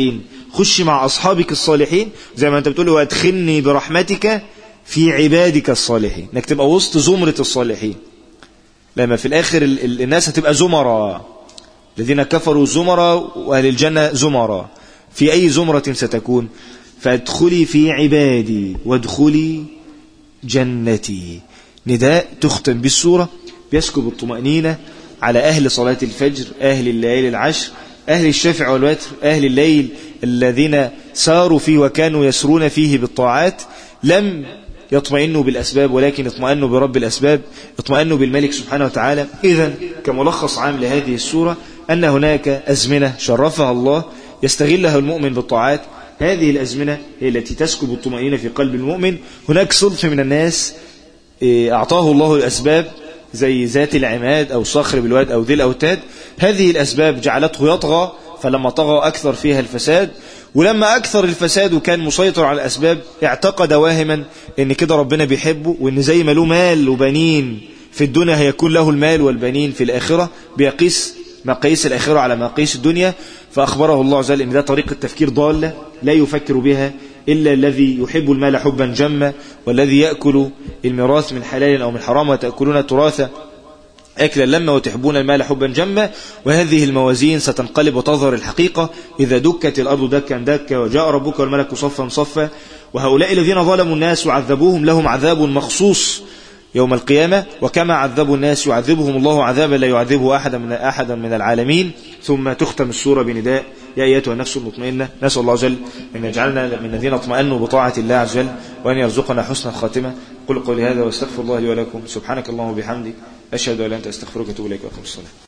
خش مع أصحابك الصالحين زي ما أنت بتقول وادخلني برحمتك في عبادك الصالحين انك تبقى وسط زمرة الصالحين لما في الآخر ال- ال- الناس هتبقى زمرة الذين كفروا زمرة وأهل الجنة زمرة في أي زمرة ستكون فادخلي في عبادي وادخلي جنتي نداء تختم بالسورة بيسكب الطمأنينة على أهل صلاة الفجر أهل الليل العشر أهل الشفع والوتر أهل الليل الذين ساروا فيه وكانوا يسرون فيه بالطاعات لم يطمئنوا بالأسباب ولكن اطمئنوا برب الأسباب اطمئنوا بالملك سبحانه وتعالى إذا كملخص عام لهذه السورة أن هناك أزمنة شرفها الله يستغلها المؤمن بالطاعات هذه الأزمنة هي التي تسكب الطمأنينة في قلب المؤمن هناك صنف من الناس إيه، أعطاه الله الأسباب زي ذات العماد أو صخر بالواد أو ذي الأوتاد هذه الأسباب جعلته يطغى فلما طغى أكثر فيها الفساد ولما أكثر الفساد وكان مسيطر على الأسباب اعتقد واهما أن كده ربنا بيحبه وأن زي ما له مال وبنين في الدنيا هيكون له المال والبنين في الآخرة بيقيس مقاييس الآخرة على مقاييس الدنيا فأخبره الله عز وجل أن ده طريقة تفكير ضالة لا يفكر بها إلا الذي يحب المال حبا جما والذي يأكل الميراث من حلال أو من حرام وتأكلون التراث أكلا لما وتحبون المال حبا جما وهذه الموازين ستنقلب وتظهر الحقيقة إذا دكت الأرض دكا دكا وجاء ربك والملك صفا صفا وهؤلاء الذين ظلموا الناس وعذبوهم لهم عذاب مخصوص يوم القيامة وكما عذبوا الناس يعذبهم الله عذابا لا يعذبه أحدا من أحدا من العالمين ثم تختم السورة بنداء يا أيتها النفس المطمئنة نسأل الله عز وجل أن يجعلنا من الذين اطمأنوا بطاعة الله عز وجل وأن يرزقنا حسن الخاتمة قل قولي هذا واستغفر الله لي ولكم سبحانك اللهم وبحمدك أشهد أن لا إله إلا أنت أستغفرك وأتوب إليك وأقم الصلاة